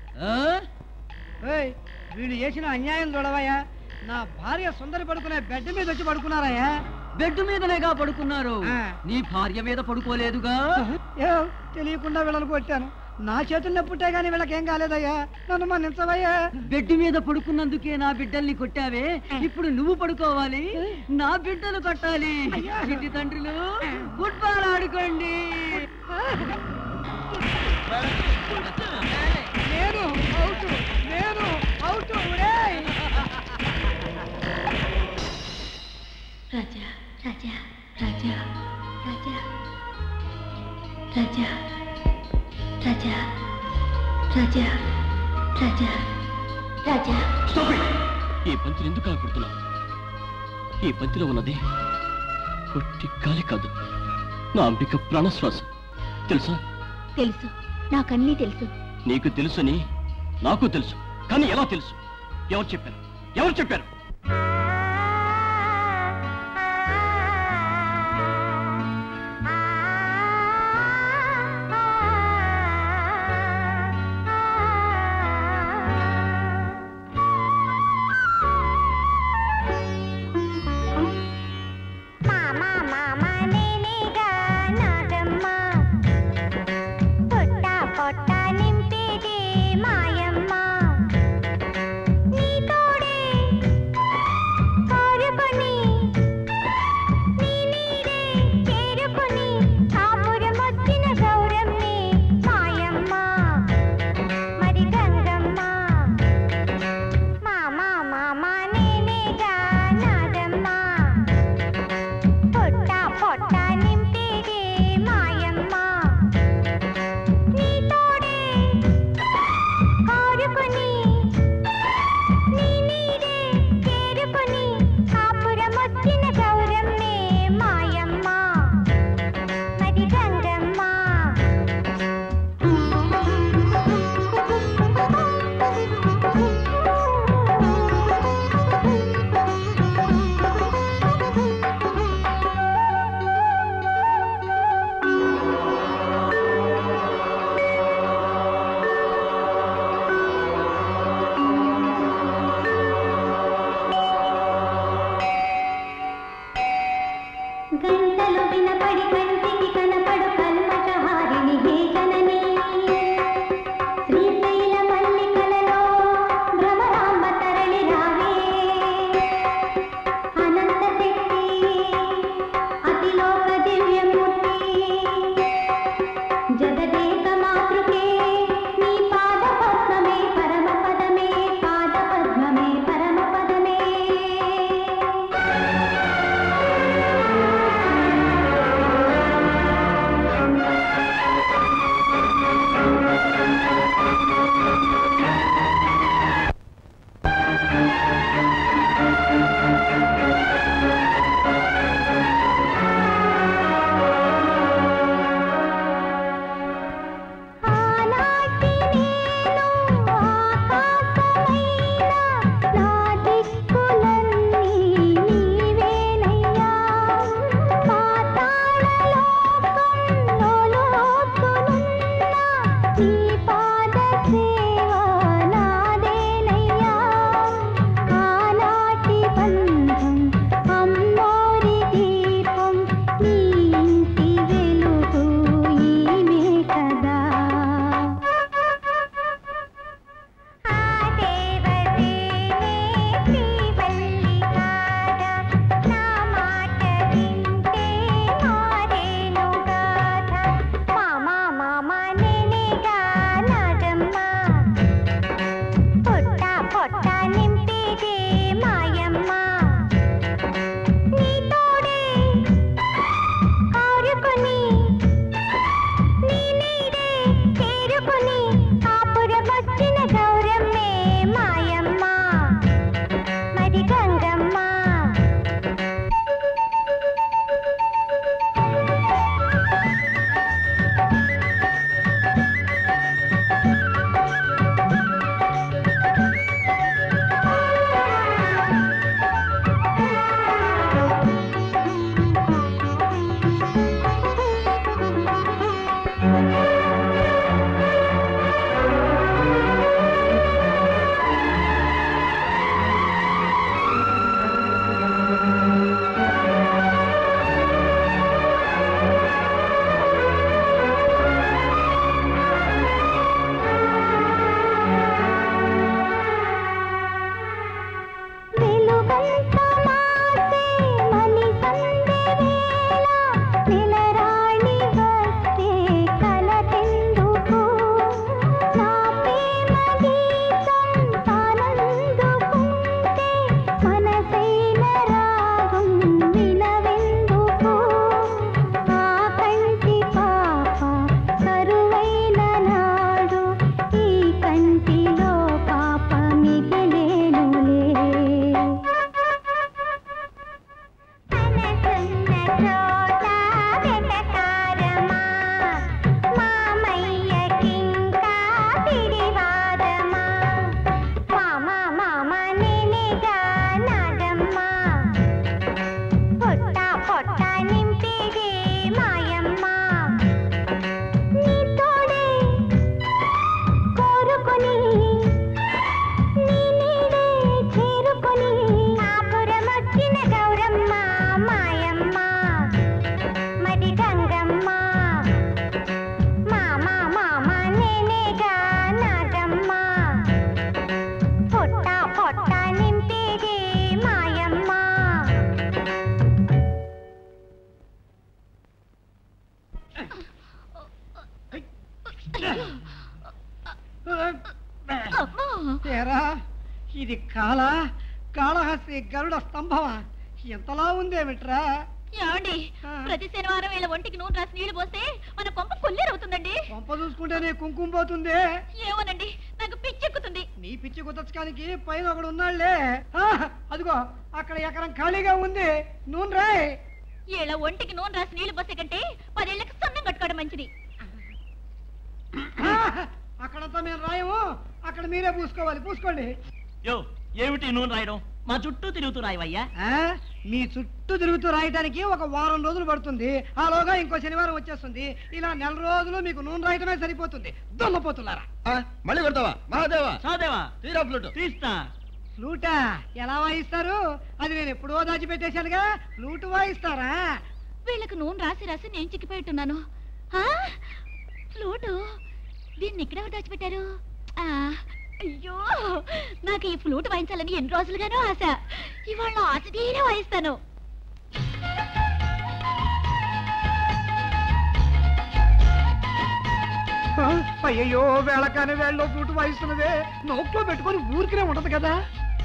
ఏయ్, వీడు చేసిన అన్యాయం చూడవయ్యా నా భార్య సుందరి పడుకునే బెడ్ మీద వచ్చి పడుకున్నారయ్యా బెడ్ మీదనేగా పడుకున్నారు ఆ. నీ భార్య మీద పడుకోలేదుగా ఏ తెలియకుండా వీళ్ళని కొట్టాను నా చేతులు నొప్పుంటే గానీ వీళ్ళకేం కాలేదయ్యా నన్ను మన్నించవయ్యా బెడ్ మీద పడుకున్నందుకే నా బిడ్డల్ని కొట్టావే ఇప్పుడు నువ్వు పడుకోవాలి నా బిడ్డలు కొట్టాలి చిట్టి తండ్రులు ఫుట్బాల్ ఆడుకోండి నేను అవుట్ నేను అవుట్ ఒరేయ్ రాజా రాజా రాజా రాజా రాజా రాజా రాజా రాజా రాజా ఈ పంతిని ఎందుకు అలా కొడుతున్నావు ఈ పంతిలో ఉన్నది కొట్టి గాలి కాదు నా అంబిక ప్రాణశ్వాసం తెలుసా తెలుసు నాకన్నీ తెలుసు నీకు తెలుసని నాకు తెలుసు కానీ ఎలా తెలుసు ఎవరు చెప్పారు ఎవరు చెప్పారు మామా మామా నేనేగా నాగమ్మ పొట్ట పొట్ట నింపేది మాయమ్మ నీ తోడే గంటలు వినపడి కంటికి కనపడు కల్మషహారిణి హే జననీ శ్రీశైల మల్లికలలో భ్రమరాంబ తరలి రావే అనంత శక్తి అతిలోక దివ్యమూర్తి జగదేక మాతృకే నీ పాద పద్మమే పరమ పదమే పాద పద్మమే పరమ పదమే ఆనాటి నేను ఆకాశమైనా నా దిక్కులన్నీ నీవేనయ్యా పాతాళలోకంలో లోతునున్న నీ పాద సేవ నాదేనయ్యా ఆనాటి బంధం అమ్మోరి దీపం నీ ఇంటి వెలుగు ఈమె కదా ఆ దేవదేనే శ్రీవల్లి కాదా నా మాట వింటే మారేను గాథ మామా మామా నేనేగా నాదమ్మ పొట్ట పొట్ట నింపేదే మాయమ్మ నీ తోడే కోరుకుని నీ నీడే చేరుకుని కాపురమొచ్చిన గౌరమ్మే మాయమ్మ మరి గంగమ్మ వెలుగంత మాసే మని సందెవేళ నిలరాణి వస్తే కలతెందుకు నా ప్రేమ గీతం తానందుకుంటే మనసైన రాగం వినవెందుకు ఆ కంటి పాప కరువైన నాడు ఈ కంటిలో పాప మిగిలేనులే మనసున్న చోట వెటకారమా మామయ్యకింకా పిడివాదమా మామ మామ నేనేగా నాదమ్మా పొట్ట పొట్ట నింపేదే మాయమ్మ నీ తోడే కోరుకొని నీ నీడే చేరుకొని కాపురమొచ్చిన గౌరమ్మ మాయమ్మ మరి గంగమ్మ మామ మామ నేనేగా నాగమ్మ పొట్ట పొట్ట నింపేదే మాయమ్మ ఏరా ఇది కాల కాళహస్తి గరుడ స్తంభమా ఎంతలా ఉందేమిట్రా ఏమండి ప్రతి శనివారం వీళ్ళ ఒంటికి నూనె రాసి నీళ్లు పోస్తే మన కొంప కొల్లేరవుతుందండి పంప చూసుకుంటేనే కుంకుమ పోతుంది ఏమోనండి నాకు పిచ్చెక్కుతుంది నీ పిచ్చి కుదర్చడానికి పైన ఒకడు ఉన్నాళ్లే ఆ, అదిగో అక్కడ ఎకరం ఖాళీగా ఉంది నూనె రాయ్ వీళ్ళ ఒంటికి నూనె రాసి నీళ్లు పోసే కంటే పదేళ్ళకి సొన్నం కట్టుకోవడం మంచిది ఆ, అక్కడంతా మేము రాయము అక్కడ మీరే పూసుకోవాలి పూసుకోండి యో ఏమిటి నూనె రాయడం మా చుట్టూ తిరుగుతూ రాయవయ్యా ఆ, మీ చుట్టూ తిరుగుతూ రాయటానికి ఒక వారం రోజులు పడుతుంది ఆలోగా ఇంకో శనివారం వచ్చేస్తుంది ఇలా నెల రోజులు మీకు నూనె రాయటమే సరిపోతుంది దొల్లపోతున్నారా మళ్ళీ కొడతావా మహాదేవా సాదేవా తీరా ఫ్లూట్ తీస్తా ఫ్లూటా ఎలా వాయిస్తారు అది నేను ఎప్పుడో దాచిపెట్టేశానుగా ఫ్లూట్ వాయిస్తారా వీళ్ళకి నూనె రాసి రాసి నేను చిక్కిపోయిట్టున్నాను ఆ? ఫ్లూటు దీన్ని ఎక్కడెవరు దాచిపెట్టారు ఆ, అయ్యో నాకు ఈ ఫ్లూట్ వాయించాలని ఎన్ని రోజులుగానో ఆశ ఇవాళ ఆశ తీరే వాయిస్తాను అయ్యయ్యో వేళకాని వేళ్ళలో ఫ్లూట్ వాయిస్తున్నదే నోట్లో పెట్టుకొని ఊరికినే ఉంటది కదా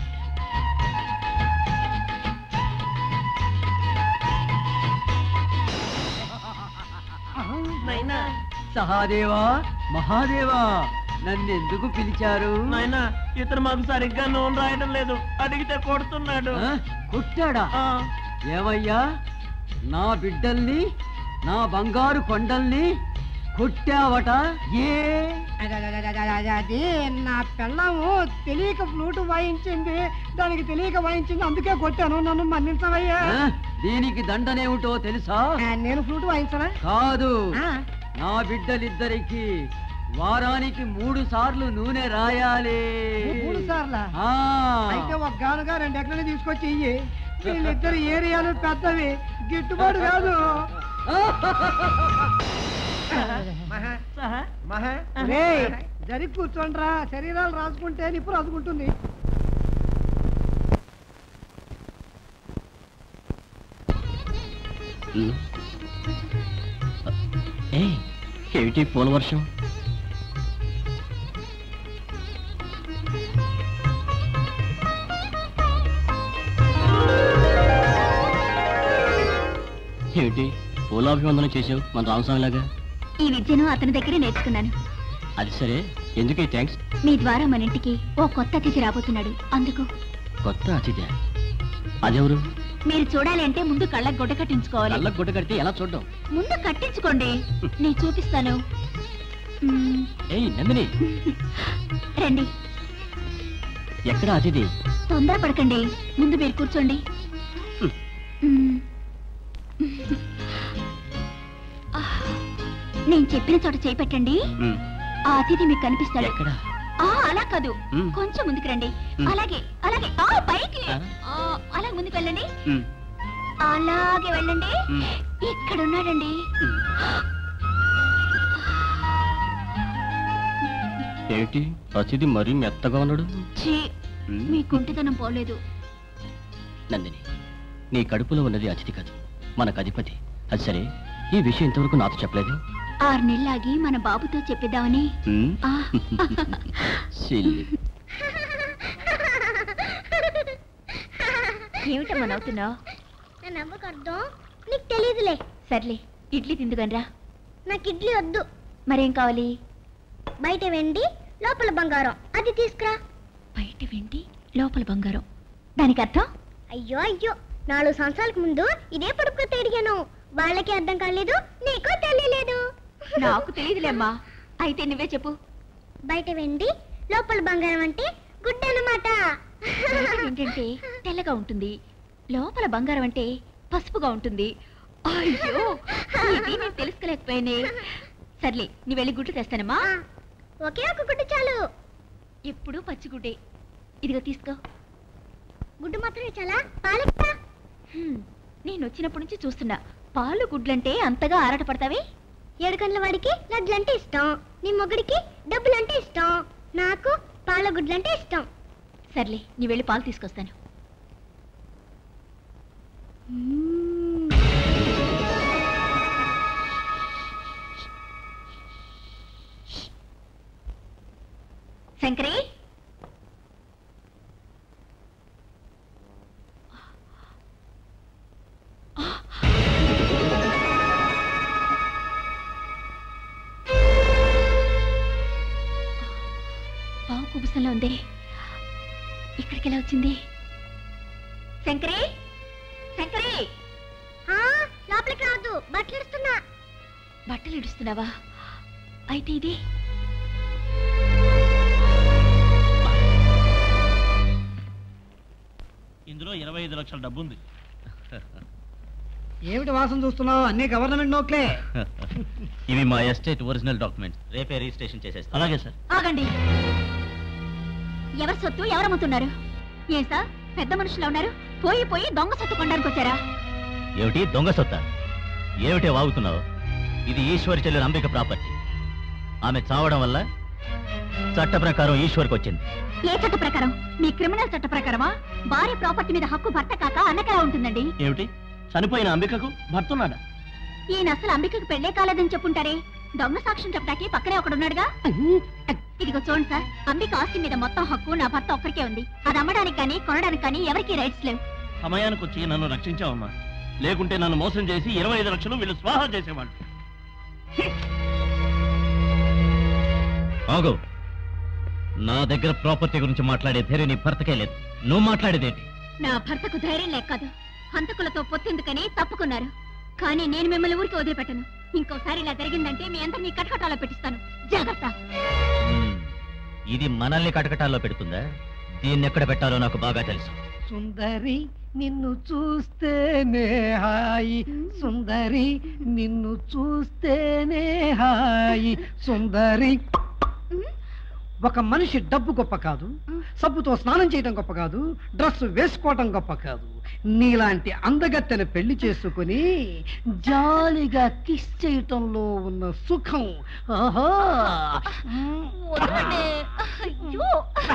సహాదేవా మహాదేవా నన్నెందుకు పిలిచారు నాయనా ఇతను మాకు సరిగ్గా నూనె రాయడం లేదు అడిగితే కొడుతున్నాడు ఆ? కొట్టాడా ఏమయ్యా నా బిడ్డల్ని నా బంగారు కొండల్ని కొట్టావట ఏ అది నా పిల్లము తెలియక ఫ్లూట్ వాయించింది దానికి తెలియక వాయించింది అందుకే కొట్టాను నన్ను మన్నించవయ్యా ఆ? దీనికి దండనేమిటో తెలుసా ఆ, నేను ఫ్లూట్ వాయించనా కాదు ఆ. నా బిడ్డలిద్దరికి వారానికి మూడు సార్లు నూనె రాయాలి మూడు సార్లా ఆ. అయితే ఒక గానుగా రెండు ఎకరాలు తీసుకొచ్చి ఇయ్యి వీళ్ళిద్దరు ఏరియాలు పెద్దవి గిట్టుబాటు కాదు రేయ్, జరిగి కూర్చోండ్రా శరీరాలు రాసుకుంటే నిప్పు రాసుకుంటుంది ఏ ఏమిటి పూల వర్షం ఏమిటి పూలాభివందనం చేసావు మన రామస్వామిలాగా ఈ విద్యను అతని దగ్గరే నేర్చుకున్నాను అది సరే ఎందుకు థ్యాంక్స్ మీ ద్వారా మన ఇంటికి ఓ కొత్త అతిథి రాబోతున్నాడు అందుకు కొత్త అతిథి అదెవరు మీరు చూడాలి అంటే ముందు కళ్ళకు గుడ్డ కట్టించుకోవాలి కళ్ళకు గుడ్డ కడితే ఎలా చూడడం ముందు కట్టించుకోండి నేను చూపిస్తాను మ్మ్, ఏయ్ నందిని రండి ఎక్కడ అతిథి తొందరపడకండి ముందు మీరు కూర్చోండి మ్మ్. ఆ, నేను చెప్పిన చోట చేయి పెట్టండి మ్, ఆ అతిథి మీకు కనిపిస్తాడు ఎక్కడ ఆ అలా కాదు మ్. కొంచెం ముందుకు రండి మ్. అలాగే అలాగే ఆ పైకి ఆ? ఆ, అలాగే ముందుకు వెళ్ళండి మ్, అలాగే వెళ్ళండి మ్. ఇక్కడ ఉన్నాడండి ఏమిటి అతిథి మరీ మెత్తగా ఉన్నాడు ఛీ, మ్. మీ కుంటితనం పోలేదు నందిని నీ కడుపులో ఉన్నది అతిథి కాదు మనకు అధిపతి అది సరే ఈ విషయం ఇంతవరకు నాతో చెప్పలేదు ఆరు నెలలాగి మన బాబుతో చెప్పిద్దామని మ్? ఆ, సిల్లి. ఏమిటమ్మా నవ్వుతున్నావు నా నవ్వకు అర్థం నీకు తెలియదులే సర్లే ఇడ్లీ తిందుగనరా నాకు ఇడ్లీ వద్దు మరేం కావాలి బయట వెండి లోపల బంగారం అది తీసుకురా బయట వెండి లోపల బంగారం దానికి అర్థం అయ్యో అయ్యో నాలుగు సంవత్సరాలకు ముందు ఇదే పడుపుతో అడిగాను వాళ్ళకి అర్థం కాలేదు నీకు తెలియలేదు నాకు తెలియదులేమ్మా అయితే నువ్వే చెప్పు బయట వెండి లోపల బంగారం అంటే గుడ్డ అన్నమాట బయట ఏంటంటే తెల్లగా ఉంటుంది లోపల బంగారం అంటే పసుపుగా ఉంటుంది అయ్యో ఇది నేను తెలుసుకోలేకపోయానే సర్లే నీ వెళ్ళి గుడ్లు తెస్తానమ్మా ఆ, ఒకే ఒక గుడ్డు చాలు ఎప్పుడు పచ్చిగుడ్డే ఇదిగో తీసుకో గుడ్డు మాత్రమే చాలా పాలెక్క హ్మ్, నేను వచ్చినప్పటి నుంచి చూస్తున్నా పాలు గుడ్లంటే అంతగా ఆరాట పడతావే ఏడుకండ్ల వాడికి లడ్లంటే ఇష్టం నీ మొగుడికి డబ్బులంటే ఇష్టం నాకు పాల గుడ్లంటే ఇష్టం సర్లే నీ వెళ్ళి పాలు తీసుకొస్తాను శంకరి పావు కుబుసంలో ఉంది ఇక్కడికి ఎలా వచ్చింది శంకరి శంకరి ఆ, లోపలికి రావద్దు బట్టలు ఇస్తున్నా బట్టలు ఇడుస్తున్నావా అయితే ఇది ఇందులో ఇరవై ఐదు లక్షల డబ్బు ఉంది ఏమిటి వాసన చూస్తున్నావు అన్ని గవర్నమెంట్ నోట్లే ఇవి మా ఎస్టేట్ ఒరిజినల్ డాక్యుమెంట్స్ రేపే రిజిస్ట్రేషన్ చేసేస్తా అలాగే సార్ ఆగండి ఎవరి సొత్తు ఎవరు అమ్ముతున్నారు ఏం సార్ పెద్ద మనుషులు ఉన్నారు పోయి పోయి దొంగ సొత్తు కొనడానికి వచ్చారా ఏమిటి దొంగ సొత్త ఏమిటే వాగుతున్నావు ఇది ఈశ్వరి చెల్లెలు అంబిక ప్రాపర్టీ ఆమె చావడం వల్ల చట్ట ప్రకారం ఈశ్వర్కి వచ్చింది ఏ చట్ట ప్రకారం మీ క్రిమినల్ చట్ట ప్రకారమా భార్య ప్రాపర్టీ మీద హక్కు భర్త కాక అన్నకెలా ఉంటుందండి ఏమిటి చనిపోయిన అంబికకు భర్తున్నాడా ఈయన అసలు అంబికకు పెళ్లే కాలేదని చెప్పుంటారే దొంగ సాక్ష్యం చెప్పడానికి పక్కనే ఒకడున్నాడుగా ఇదిగో చూడండి సార్ అంబిక ఆస్తి మీద మొత్తం హక్కు నా భర్త ఒక్కరికే ఉంది అది అమ్మడానికి కానీ కొనడానికి కానీ ఎవరికీ రైట్స్ లేవు సమయానికి వచ్చి నన్ను రక్షించావమ్మా లేకుంటే నన్ను మోసం చేసి ఇరవై ఐదు లక్షలు వీళ్ళు స్వాహా చేసేవాళ్ళు ఆగు నా దగ్గర ప్రాపర్టీ గురించి మాట్లాడే ధైర్యం నీ భర్తకే లేదు నువ్వు మాట్లాడేదేంటి నా భర్తకు ధైర్యం లేక కాదు హంతకులతో పొత్తెందుకని తప్పుకున్నారు కానీ నేను మిమ్మల్ని ఊరికి వదిలిపెట్టను ఇంకోసారి ఇలా జరిగిందంటే మీ అందరినీ కటకటాలో పెట్టిస్తాను జాగ్రత్త మ్మ్. ఇది మనల్ని కటకటాల్లో పెడుతుందా దీన్ని ఎక్కడ పెట్టాలో నాకు బాగా తెలుసు సుందరి నిన్ను చూస్తేనే హాయి సుందరి నిన్ను చూస్తేనే హాయి సుందరి ఒక మనిషి డబ్బు గొప్ప కాదు సబ్బుతో స్నానం చేయడం గొప్ప కాదు డ్రెస్ వేసుకోవడం గొప్ప కాదు నీలాంటి అందగత్తెను పెళ్లి చేసుకుని జాలిగా కిస్ చేయటంలో ఉన్న సుఖం ఆహా వదలండి. అయ్యో.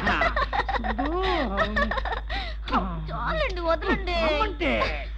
చాలండి వదలండి అమ్మంటే.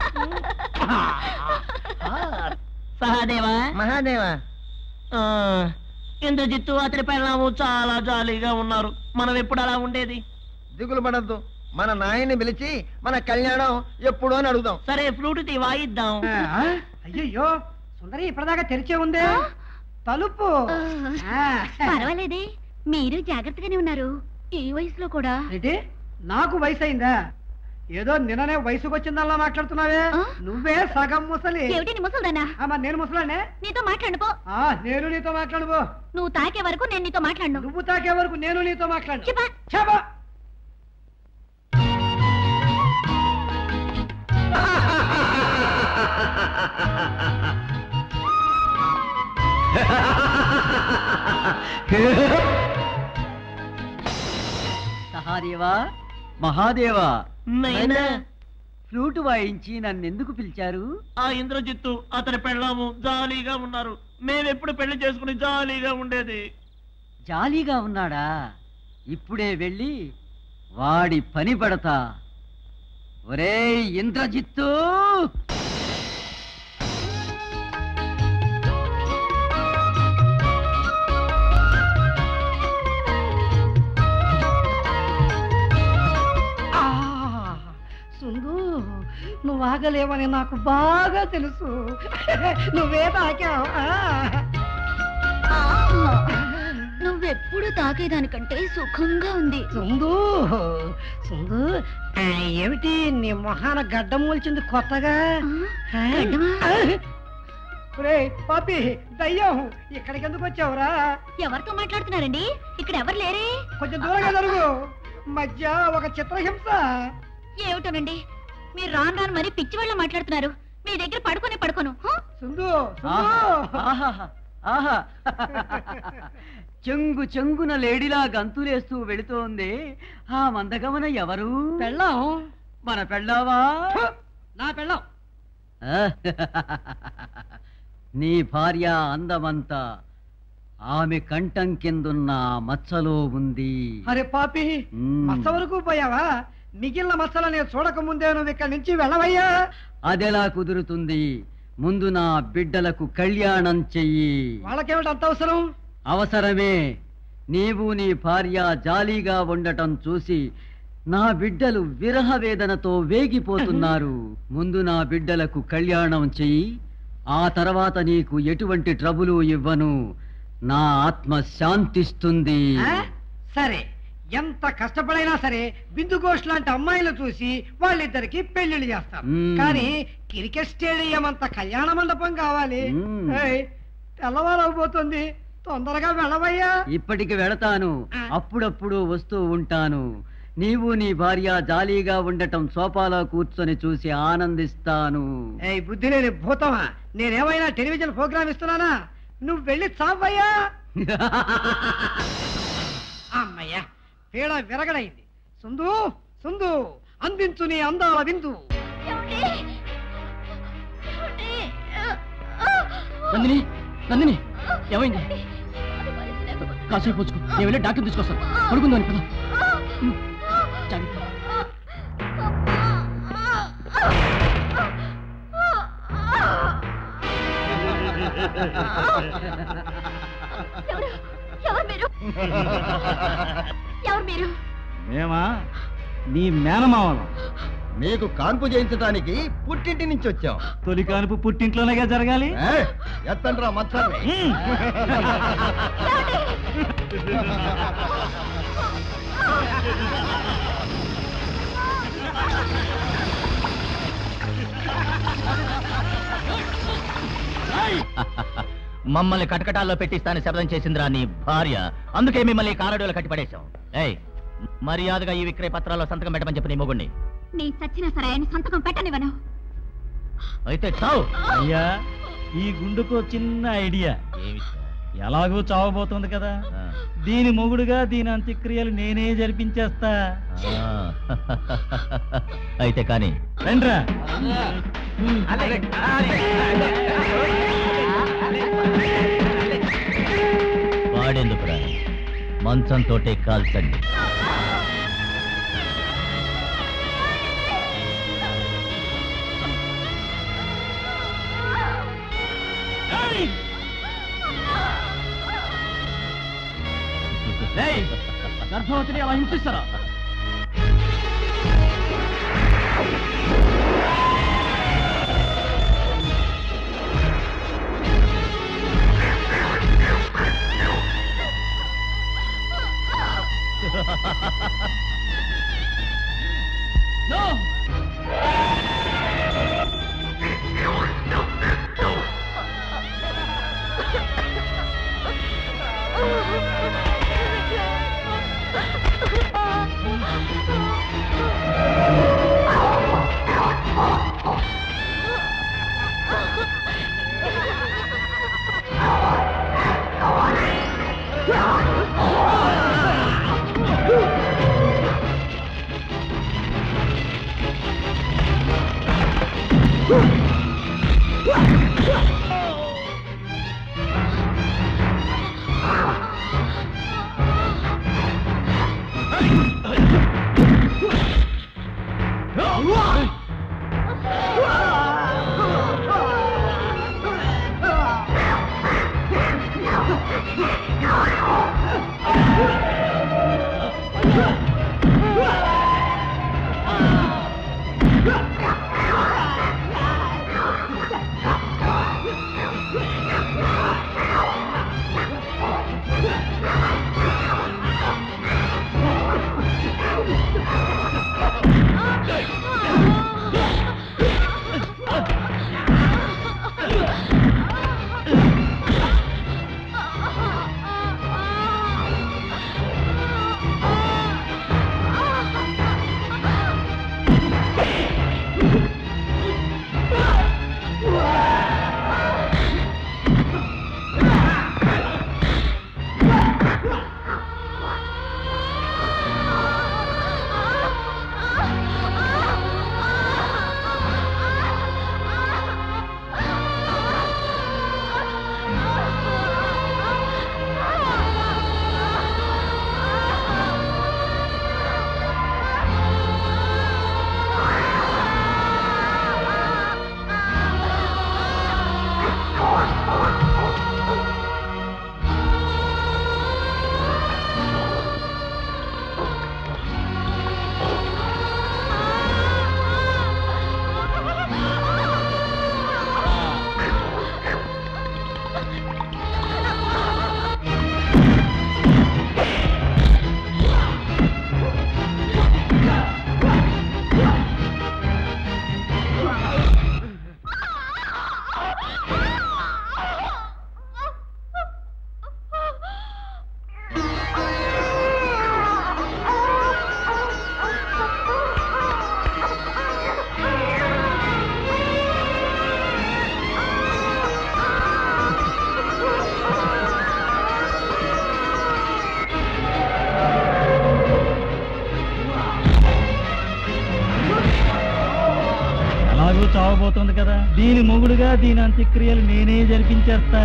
సహాదేవా మహాదేవా ఇంద్రజిత్తు అతని పెళ్ళాము చాలా జాలీగా ఉన్నారు మనం ఎప్పుడు అలా ఉండేది దిగులు పడద్దు మన నాయన్ని పిలిచి మన కళ్యాణం ఎప్పుడు అని అడుగుదాం సరే ఫ్లూట్ తీ వాయిద్దాం ఆ, అయ్యయ్యో సుందరి ఇప్పటిదాకా తెరిచే ఉందే తలుపు ఆ. పర్వాలేదే మీరు జాగ్రత్తగానే ఉన్నారు ఈ వయసులో కూడా ఏంటి నాకు వయసు అయిందా ఏదో నిన్ననే వయసుకు వచ్చిందల్లా మాట్లాడుతున్నావే ఆ? నువ్వే సగం ముసలి ఏమిటి నీ ముసల్దానా ఆ, మరి నేను ముసలానే నీతో మాట్లాడు పో ఆ, నేను నీతో మాట్లాడుబో నువ్వు తాకే వరకు నేను నీతో మాట్లాడను నువ్వు తాకే వరకు నేను నీతో మాట్లాడు చెప్పా చెప్పా సహాదేవా మహాదేవా నైనా ఫ్లూట్ వాయించి నన్నెందుకు పిలిచారు ఆ ఇంద్రజిత్తు అతని పెళ్ళాము జాలీగా ఉన్నారు మేమెప్పుడు పెళ్లి చేసుకుని జాలీగా ఉండేది జాలీగా ఉన్నాడా ఇప్పుడే వెళ్ళి వాడి పని పడతా ఒరేయ్ ఇంద్రజిత్తు ఆ, సుందు నువ్వు ఆగలేవని నాకు బాగా తెలుసు నువ్వే తాకావు ఆ. నువ్వెప్పుడు తాకేదానికంటే సుఖంగా ఉంది సుందు సుందు ఆ, ఏమిటి నీ మొహాన గడ్డం మూల్చింది కొత్తగా ఆ? గడ్డమా? ఆ? ఒరేయ్, పాపి దయ్యం ఇక్కడికి ఎందుకు వచ్చావురా ఎవరితో మాట్లాడుతున్నారండి ఇక్కడ ఎవరు లేరే కొంచెం దూరంగా జరుగు మధ్య ఒక చిత్రహింస ఏమిటోనండి మీరు రాను రాను మరి పిచ్చి వాళ్ళ మాట్లాడుతున్నారు మీ దగ్గర పడుకొని పడుకోను హ? సుందు ఆహా, సుందు ఆహా, ఆహా. చెంగు చెంగున లేడిలా గంతులేస్తూ వెళుతోంది ఆ మందగమన ఎవరు పెళ్ళాం మన పెళ్ళావా నా పెళ్ళాం ఆ, నీ భార్య అందమంతా ఆమె కంఠం కిందున్న మచ్చలో ఉంది అరే పాపి మ్మ్. మచ్చ వరకు పోయావా మిగిలిన మచ్చలు నేను చూడక ముందే నువ్వు ఇక్కడి నుంచి వెళ్ళవయ్యా అదెలా కుదురుతుంది ముందు నా బిడ్డలకు కళ్యాణం చెయ్యి వాళ్ళకేమిటి అంత అవసరం అవసరమే నీవు నీ భార్య జాలీగా ఉండటం చూసి నా బిడ్డలు విరహ వేదనతో వేగిపోతున్నారు ముందు నా బిడ్డలకు కళ్యాణం చెయ్యి ఆ తర్వాత నీకు ఎటువంటి ట్రబులు ఇవ్వను నా ఆత్మ శాంతిస్తుంది ఆ? సరే ఎంత కష్టపడైనా సరే బిందు ఘోష్ లాంటి అమ్మాయిలు చూసి వాళ్ళిద్దరికి పెళ్లిళ్ళు చేస్తారు మ్మ్. కానీ క్రికెట్ స్టేడియం అంత కళ్యాణ మండపం కావాలి మ్మ్. ఏయ్, తెల్లవారవుపోతుంది తొందరగా వెళ్ళవయ్యా ఇప్పటికి వెళతాను అప్పుడప్పుడు వస్తూ ఉంటాను నీవు నీ భార్య జాలీగా ఉండటం సోఫాలో కూర్చొని చూసి ఆనందిస్తాను ఏయ్ బుద్ధి లేని భూతమా నేనేమైనా టెలివిజన్ ప్రోగ్రామ్ ఇస్తున్నానా నువ్వు వెళ్ళి చావయ్యా అమ్మయ్యా పీడ విరగడైంది సుందు సుందు అందించు నీ అందాల విందు ఏమండి? ఏమండి? ఆ, ఆ, నందిని నందిని ఏమైంది కాసేపు వచ్చుకో నేను వెళ్ళి డాక్టర్ తీసుకొస్తాను పడుకుందాం పద ఉమ్, జాగ్రత్త ఎవరు ఎవరు మీరు ఎవరు మీరు మేమా నీ మేనమావలం మీకు కాన్పు చేయించడానికి పుట్టింటి నుంచి వచ్చాం తొలి కానుపు పుట్టింట్లోనేగా జరగాలి ఎత్తండి రా మచ్చాన్ని మమ్మల్ని కటకటాల్లో పెట్టిస్తానని శబ్దం చేసిందిరా నీ భార్య అందుకే మిమ్మల్ని కారడోలో కట్టిపడేశాం ఏయ్ మర్యాదగా ఈ విక్రయ పత్రాల్లో సంతకం పెట్టమని చెప్పి నీ మొగుడిని నీ చచ్చినా సరే ఆయన సంతకం పెట్టనివ్వను అయితే చావు అయ్యా ఈ గుండుకు చిన్న ఐడియా ఎలాగో చావబోతుంది కదా దీని మొగుడుగా దీని అంత్యక్రియలు నేనే జరిపించేస్తా ఆ, అయితే కానీ రండ్రా వాడెందుకురా మంచంతోటే కాల్చండి గర్భవతిని అలా హింసిస్తారా ఎలాగో చావబోతుంది చావబోతోంది కదా దీని మొగుడుగా దీని అంత్యక్రియలు నేనే జరిపించేస్తా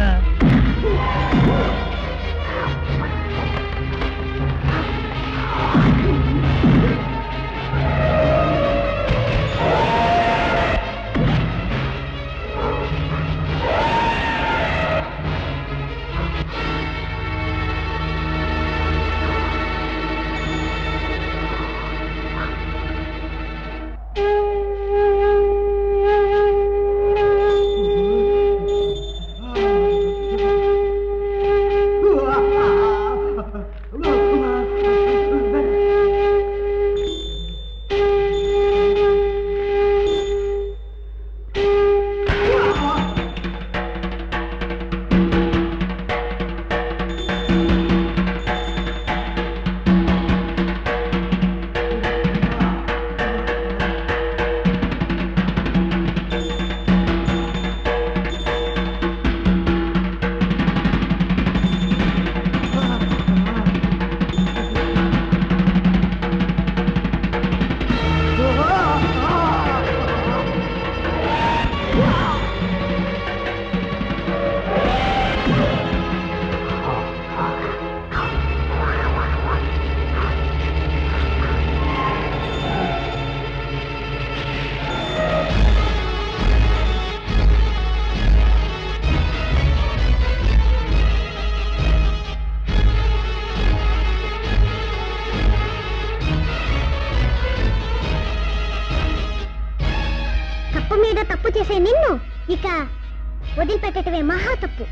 తప్పు మీద తప్పు చేసే నిన్ను ఇక వదిలిపెట్టటమే మహా తప్పు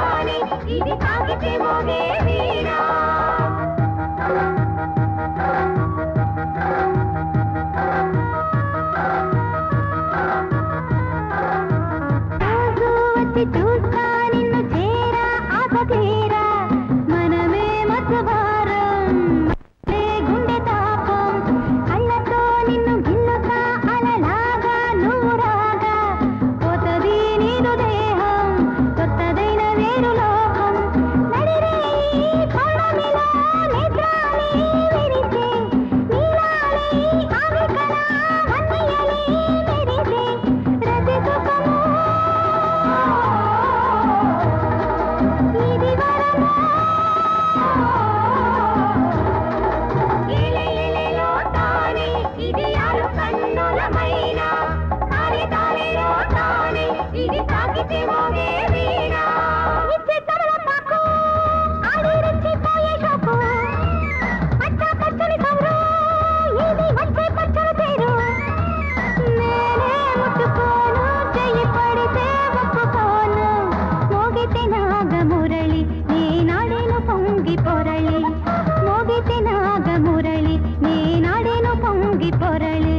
ఇది తాకితే మోగే వీణా చూసి చూస్తా నిన్ను చేరా ఆశ తీరా మనమే మధ్యవారం ఏ గుండె తాపం కళ్ళతో నిన్ను గిల్లుతా అలలాగా నువ్వు రాగా పోతది నీదు దేహం కొత్తదైన వేరు లోకం నడిరే ఈ పౌర్ణమిలో నేత్రాలే విరిసే నీలాలే ఆవికల వన్నెయలే మెరిసే రతి సుఖము ఇది వరము ఇలే ఇలేలో తానే ఇది ఆరు కన్నులమైన తానే తానేలో తానే ఇది తాకితే మోగే వీణ ఇచ్చే తమలపాకు ఆడి రెచ్చిపోయే షోకు పచ్చ పచ్చని కౌరు ఇది వచ్చే పచ్చని తీరు నేనే ముట్టుకోను చెయ్యి పడితే ఒప్పుకోను మోగితే నాగమురళి నేనాడేను పొంగి పొరళి మోగితే నాగమురళి నేనాడేను పొంగి పొరళి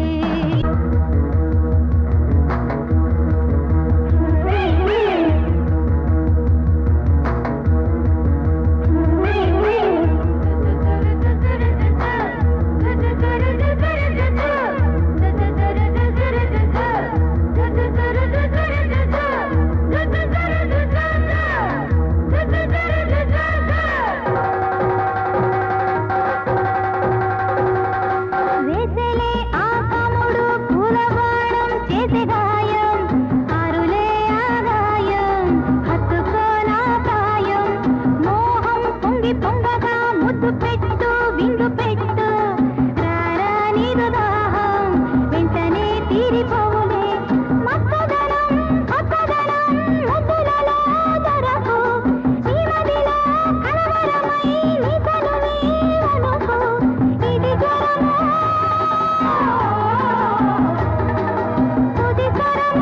వేసలే ఆ కాముడు పూలబాణం చేసే గాయం ఆరులే ఆదాయం హత్తుకో నా కాయం మోహం పొంగి పొంగగా ముద్దు పెట్టు విందు పెట్టు రారా నీదు దాహం వెంటనే తీరిపోవులే మత్తదనం కొత్తదనం ముద్దులలో దొరకు నీ మదిలో కలవరమై నీ తనువే వణుకు ఇది జ్వరము తుది స్వరము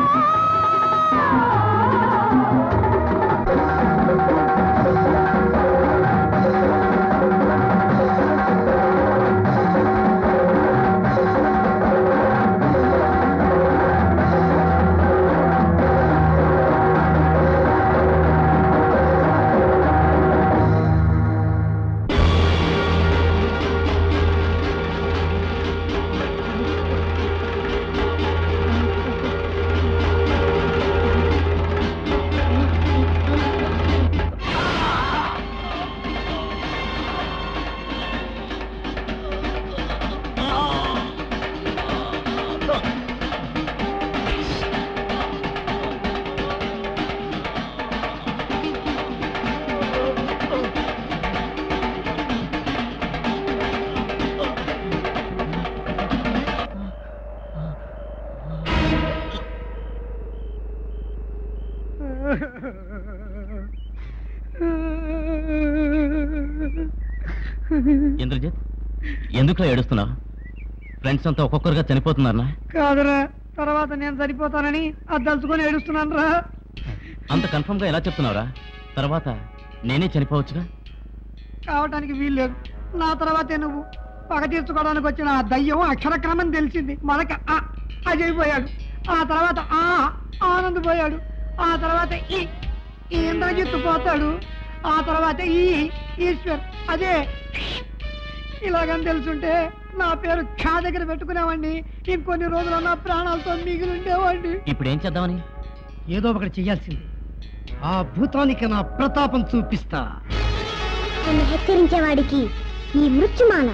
ఇంద్రజిత్ ఎందుకు ఏడుస్తున్నావు ఫ్రెండ్స్ అంతా ఒక్కొక్కరుగా చనిపోతున్నారా కాదురా తర్వాత నేను సరిపోతానని అది తలుచుకొని ఏడుస్తున్నాను రా అంత కన్ఫర్మ్ గా ఎలా చెప్తున్నావురా తర్వాత నేనే చనిపోవచ్చుగా కావటానికి వీల్లేదు నా తర్వాతే నువ్వు పగ తీర్చుకోవడానికి వచ్చిన ఆ దయ్యం అక్షరక్రమం తెలిసింది మొదట ఆ అజయ్ పోయాడు ఆ తర్వాత ఆ ఆనంద్ పోయాడు ఆ తర్వాత ఈ ఈ ఇంద్రజిత్ పోతాడు ఆ తర్వాత ఈ ఈశ్వర్ అదే ఇలాగని తెలుసుంటే నా పేరు క్షా దగ్గర పెట్టుకునేవాడిని ఇంకొన్ని రోజులు నా ప్రాణాలతో మిగిలి ఉండేవాడిని ఇప్పుడు ఏం చేద్దామని ఏదో ఒకటి చెయ్యాల్సింది ఆ భూతానికి నా ప్రతాపం చూపిస్తా నన్ను హెచ్చరించేవాడికి ఈ మృత్యుమాల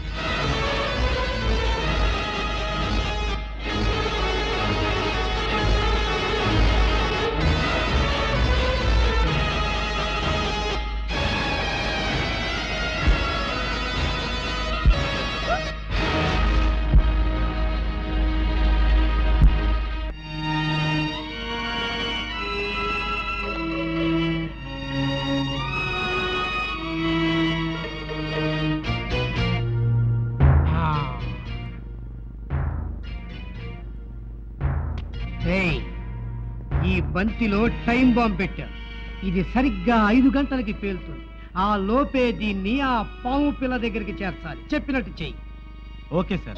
ఏయ్, ఈ బంతిలో టైం బాంబ్ పెట్టారు ఇది సరిగ్గా ఐదు గంటలకి పేలుతుంది ఆ లోపే దీన్ని ఆ పాము పిల్ల దగ్గరికి చేర్చాలి చెప్పినట్టు చెయ్యి ఓకే సార్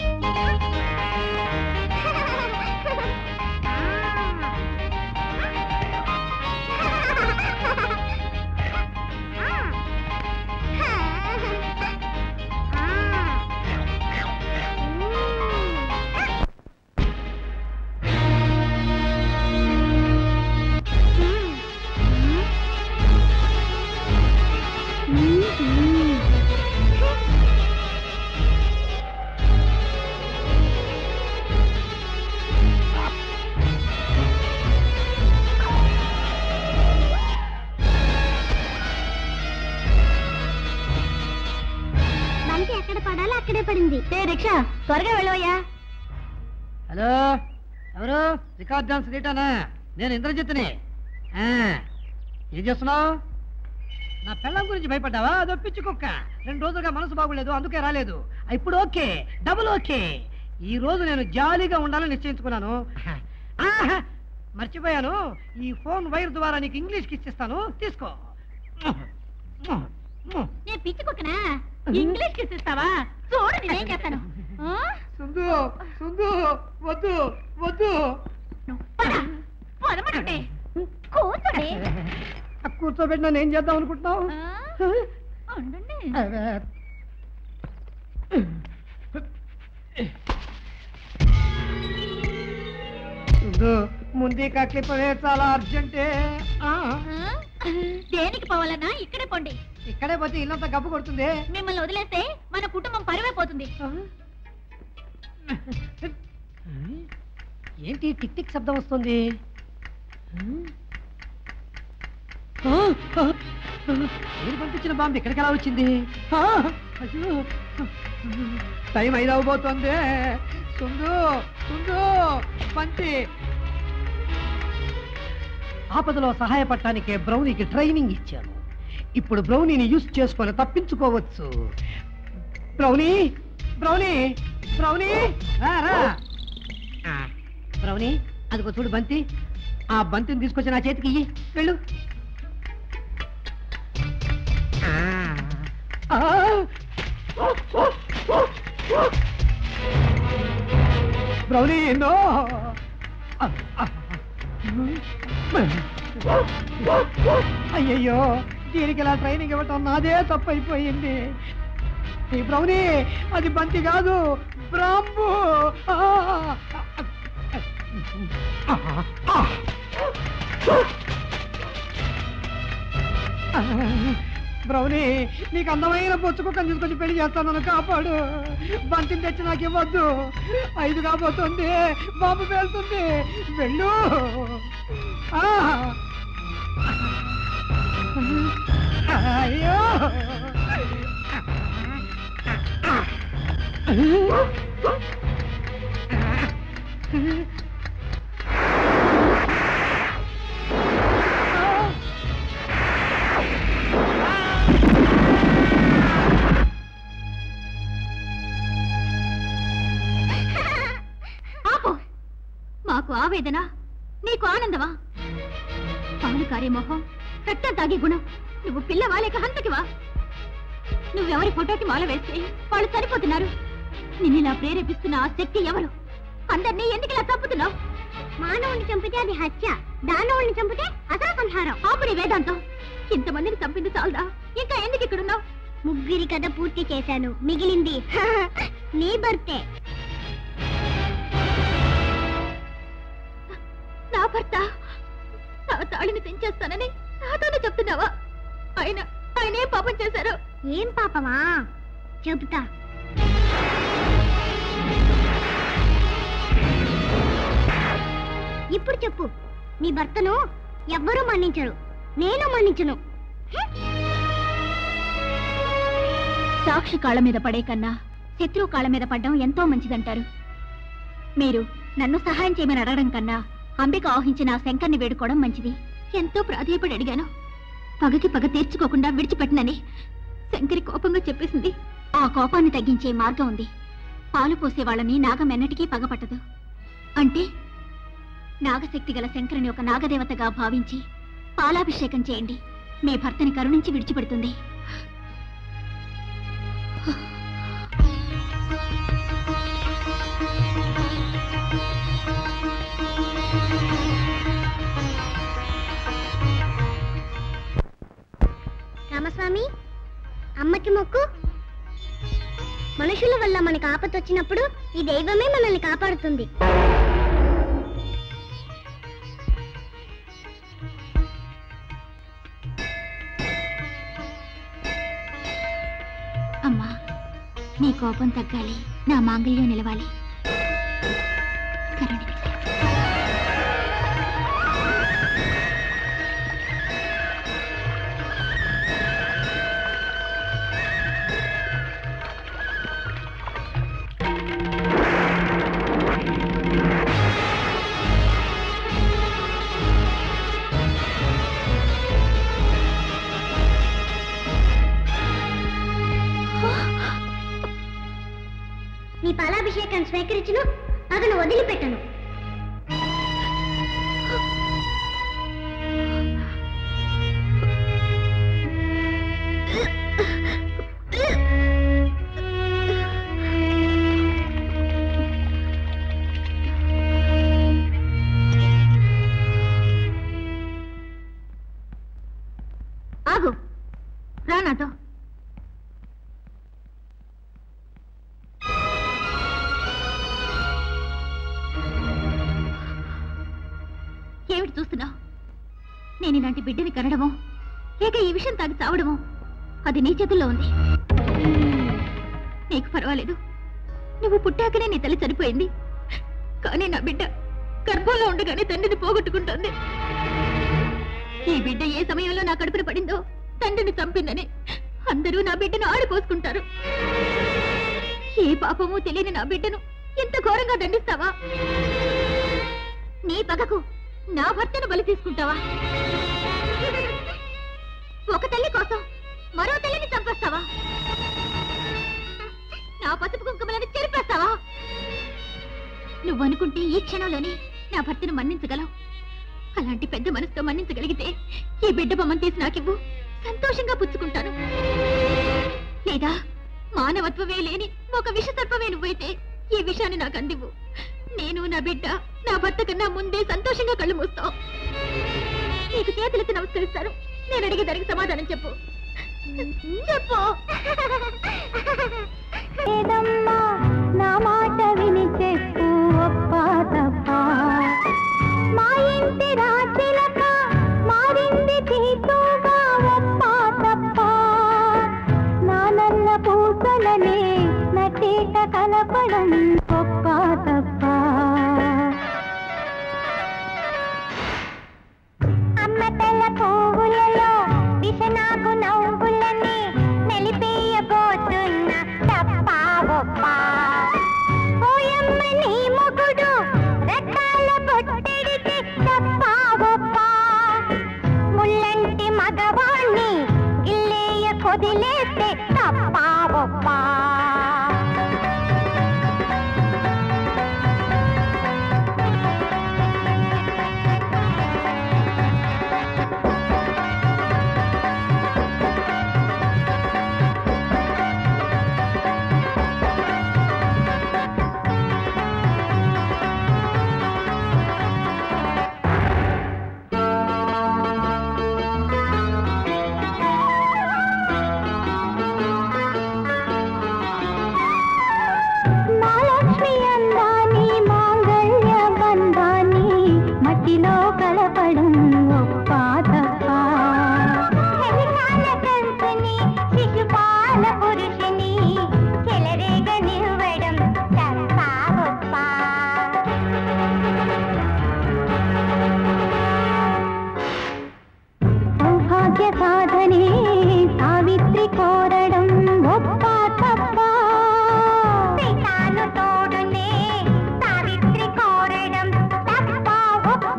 త్వరగా వెళ్ళవయ్యా హలో ఎవరు రికార్డ్ డాన్స్ రీటానా నేను ఇంద్రజిత్ని ఆ, ఏం చేస్తున్నావు నా పెళ్ళం గురించి భయపడ్డావా అదో పిచ్చి కుక్క రెండు రోజులుగా మనసు బాగులేదు అందుకే రాలేదు ఆ, ఇప్పుడు ఓకే డబుల్ ఓకే ఈ రోజు నేను జాలీగా ఉండాలని నిశ్చయించుకున్నాను ఆహా, మర్చిపోయాను ఈ ఫోన్ వైర్ ద్వారా నీకు ఇంగ్లీష్కి ఇచ్చిస్తాను తీసుకో నేను పిచ్చి కుక్కనా ఇంగ్లీష్ కిస్ ఇస్తావా చూడు నేనేం చేస్తాను ఆ? సుందు సుందు వద్దు వద్దు పొదమంటుంటే కూర్చోండి ఆ కూర్చోబెట్టి నన్ను ఏం చేద్దాం అనుకుంటున్నావు ఉండండి సుందు ముందే కాక్లిపవే చాలా అర్జెంటే ఆ, దేనికి పోవాలన్నా ఇక్కడే పోండి ఇక్కడే పోతే ఇల్లంతా గబ్బు కొడుతుంది మిమ్మల్ని వదిలేస్తే మన కుటుంబం పరువైపోతుంది ఏంటి టిక్ టిక్ శబ్దం వస్తుంది ఆ, ఆ, నేను పంపించిన బాంబు ఇక్కడికి ఎలా వచ్చింది ఆ, అయ్యో టైం ఐదు అవబోతోంది సుందు సుందు పంచి ఆపదలో సహాయపడటానికే బ్రౌనీకి ట్రైనింగ్ ఇచ్చాను ఇప్పుడు బ్రౌనీని యూస్ చేసుకొని తప్పించుకోవచ్చు బ్రౌనీ బ్రౌనీ బ్రౌనీ రా రా ఆ, బ్రౌనీ అదిగో చూడు బంతి ఆ బంతిని తీసుకొచ్చి నా చేతికి ఇయ్యి వెళ్ళు ఆ. ఆ. బ్రౌనీ నో అయ్యయ్యో దీనికి ఇలా ట్రైనింగ్ ఇవ్వటం నాదే తప్పు అయిపోయింది ఈ బ్రౌనీ అది బంతి కాదు బ్రాంబు ఆ! బ్రౌనీ నీకు అందమైన బొచ్చుకుక్కని తీసుకొచ్చి పెళ్లి చేస్తాను నన్ను కాపాడు బంతిని తెచ్చి నాకు ఇవ్వద్దు ఐదు కాబోతుంది బాబు పేలుతుంది వెళ్ళు ఆ! అయ్యో ఆపు మాకు ఆవేదన నీకు ఆనందమా పాలు కారే మొహం రక్తం తాగే గుణం నువ్వు పిల్లవా లేక హంతకివా నువ్వెవరి ఫోటోకి మాల వేస్తే వాళ్ళు సరిపోతున్నారు నిన్ను ఇలా ప్రేరేపిస్తున్న ఆ శక్తి ఎవరు అందరినీ ఎందుకు ఇలా చంపుతున్నావు మానవుని చంపితే అది హత్య దానవుని చంపితే అసలు సంహారం ఆపుని వేదాంతం ఇంతమందిని చంపింది చాలదా ఇంకా ఎందుకు ఇక్కడున్నావు ముగ్గురి కథ పూర్తి చేశాను మిగిలింది నీ బర్తే నా భర్త నా తాళిని తెంచేస్తానని నాతోనే చెప్తున్నావా ఆయన ఆయన ఏం పాపం చేశారు ఏం పాపమా చెబుతా ఇప్పుడు చెప్పు నీ భర్తను ఎవ్వరూ మన్నించరు నేను మన్నించను సాక్షి కాళ్ళ మీద పడే కన్నా శత్రువు కాళ్ళ మీద పడ్డం ఎంతో మంచిదంటారు మీరు నన్ను సహాయం చేయమని అడగడం కన్నా అంబిక ఆహించిన ఆ శంకర్ని వేడుకోవడం మంచిది ఎంతో ప్రాధేయపడి అడిగాను పగకి పగ తీర్చుకోకుండా విడిచిపెట్టనని శంకరి కోపంగా చెప్పేసింది ఆ కోపాన్ని తగ్గించే మార్గం ఉంది పాలు పోసే వాళ్ళని నాగం ఎన్నటికీ పగపట్టదు అంటే నాగశక్తి గల శంకరుని ఒక నాగదేవతగా భావించి పాలాభిషేకం చేయండి మీ భర్తని కరుణించి విడిచిపెడుతుంది రామస్వామి అమ్మకి మొక్కు మనుషుల వల్ల మనకు ఆపత వచ్చినప్పుడు ఈ దైవమే మనల్ని కాపాడుతుంది అమ్మా నీ కోపం తగ్గాలి నా మాంగళ్యం నిలవాలి కరుణించు. పిలిచినా అతను వదిలిపెట్టను ఆగు రా నాతో ఏమిటి చూస్తున్నావు నేను ఇలాంటి బిడ్డని కనడమో లేక ఈ విషయం తాగి చావడమో అది నీ చేతుల్లో ఉంది నీకు పర్వాలేదు నువ్వు పుట్టాకనే నీ తల్లి చనిపోయింది కానీ నా బిడ్డ గర్భంలో ఉండగానే తండ్రిని పోగొట్టుకుంటోంది ఈ బిడ్డ ఏ సమయంలో నా కడుపున పడిందో తండ్రిని చంపిందని అందరూ నా బిడ్డను ఆడిపోసుకుంటారు ఏ పాపమూ తెలియని నా బిడ్డను ఎంత ఘోరంగా దండిస్తావా నీ పగకు నా భర్తను బలి తీసుకుంటావా ఒక తల్లి కోసం మరో తల్లిని చంపేస్తావా నా పసుపు కుంకుమలను చెరిపేస్తావా నువ్వు అనుకుంటే ఈ క్షణంలోనే నా భర్తను మన్నించగలవు అలాంటి పెద్ద మనసుతో మన్నించగలిగితే ఈ బిడ్డ బొమ్మను తీసి నాకివ్వు సంతోషంగా పుచ్చుకుంటాను లేదా మానవత్వమే లేని ఒక విష సర్పమే నువ్వైతే ఈ విషయాన్ని నాకు అందివ్వు నేను నా బిడ్డ నా భర్త కన్నా ముందే సంతోషంగా కళ్ళు మూస్తావు నీకు చేతులెత్తి నమస్కరిస్తాను నేను అడిగే దానికి సమాధానం చెప్పు చెప్పు లేదమ్మా నా మాట విని చెప్పు ఒప్ప తప్ప మా ఇంటి రాచిలక మారింది తీతుగా ఒప్ప తప్ప నా నల్ల పూసలనే నటీట కలపడం ఒప్ప తప్ప అమ్మ తెల్ల పువ్వులలో విషనాకు నవ్వులని మెలిపేయబోతున్న తప్ప ఒప్ప ఓయమ్మ నీ మొగుడు రకాల పొట్టడికి తప్ప ఒప్ప ముల్లంటి మగవాణ్ణి గిల్లేయ కొదిలేస్తే తప్ప ఒప్ప మహాలక్ష్మి అందాన్ని మాంగళ్య బంధాన్ని మట్టిలో కలపడం ఒప్ప తప్ప చెలికాల కంసుని శిశుపాల పురుషుని చెలరేగనివ్వడం తప్ప ఒప్ప సౌభాగ్య సాధనే సావిత్రి కోరడం ఒప్ప తప్ప సీతాను తోడునే సావిత్రి కోరడం తప్ప ఒప్ప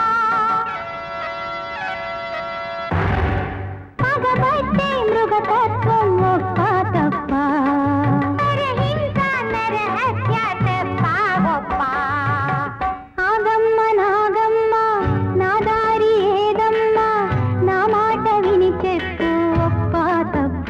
పగబట్టే మృగతత్వం ఒప్ప తప్ప నరహింస నరహత్య తప్ప ఒప్ప ఆగమ్మ నాగమ్మ నా దారి ఏదమ్మా నా మాట విని చెప్పు ఒప్ప తప్ప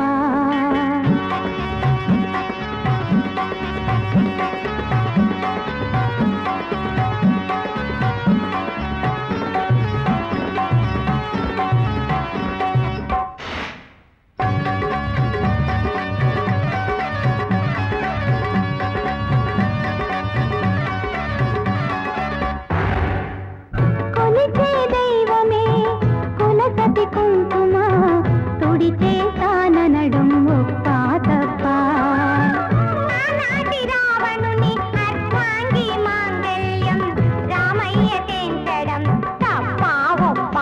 కొలిచే దైవమే కులసతి కుంకుమ తుడిచే తాననడం ఒప్ప తప్ప నానాటి రావణుని అర్థాంగి మాంగళ్యం రామయ్య తెంచడం తప్ప ఒప్ప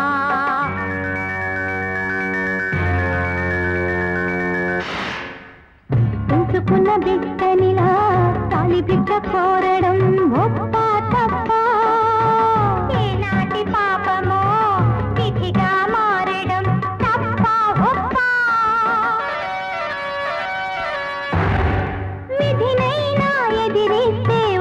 పెంచుకున్న బిడ్డనిలా తాలి బిడ్డ కోరడం ఒప్ప తప్ప ఏనాటి పాపమో విధిగా మారడం తప్ప ఒప్ప విధినైనా ఎదిరిస్తే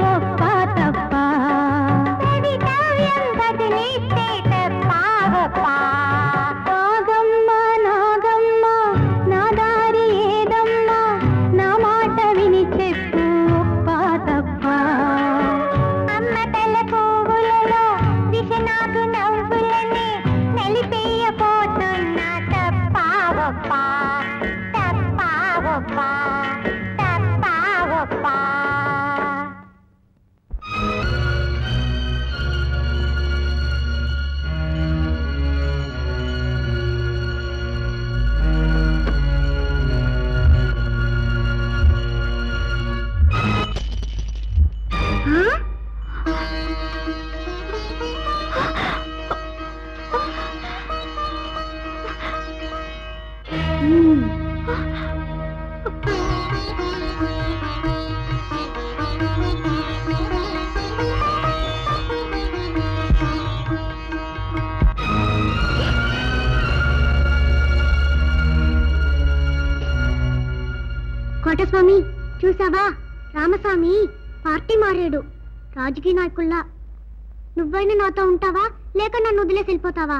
కోటస్వామి చూసావా రామస్వామి పార్టీ మారాడు రాజకీయ నాయకుల్లా నువ్వైనా నాతో ఉంటావా లేక నన్ను వదిలేసి వెళ్ళిపోతావా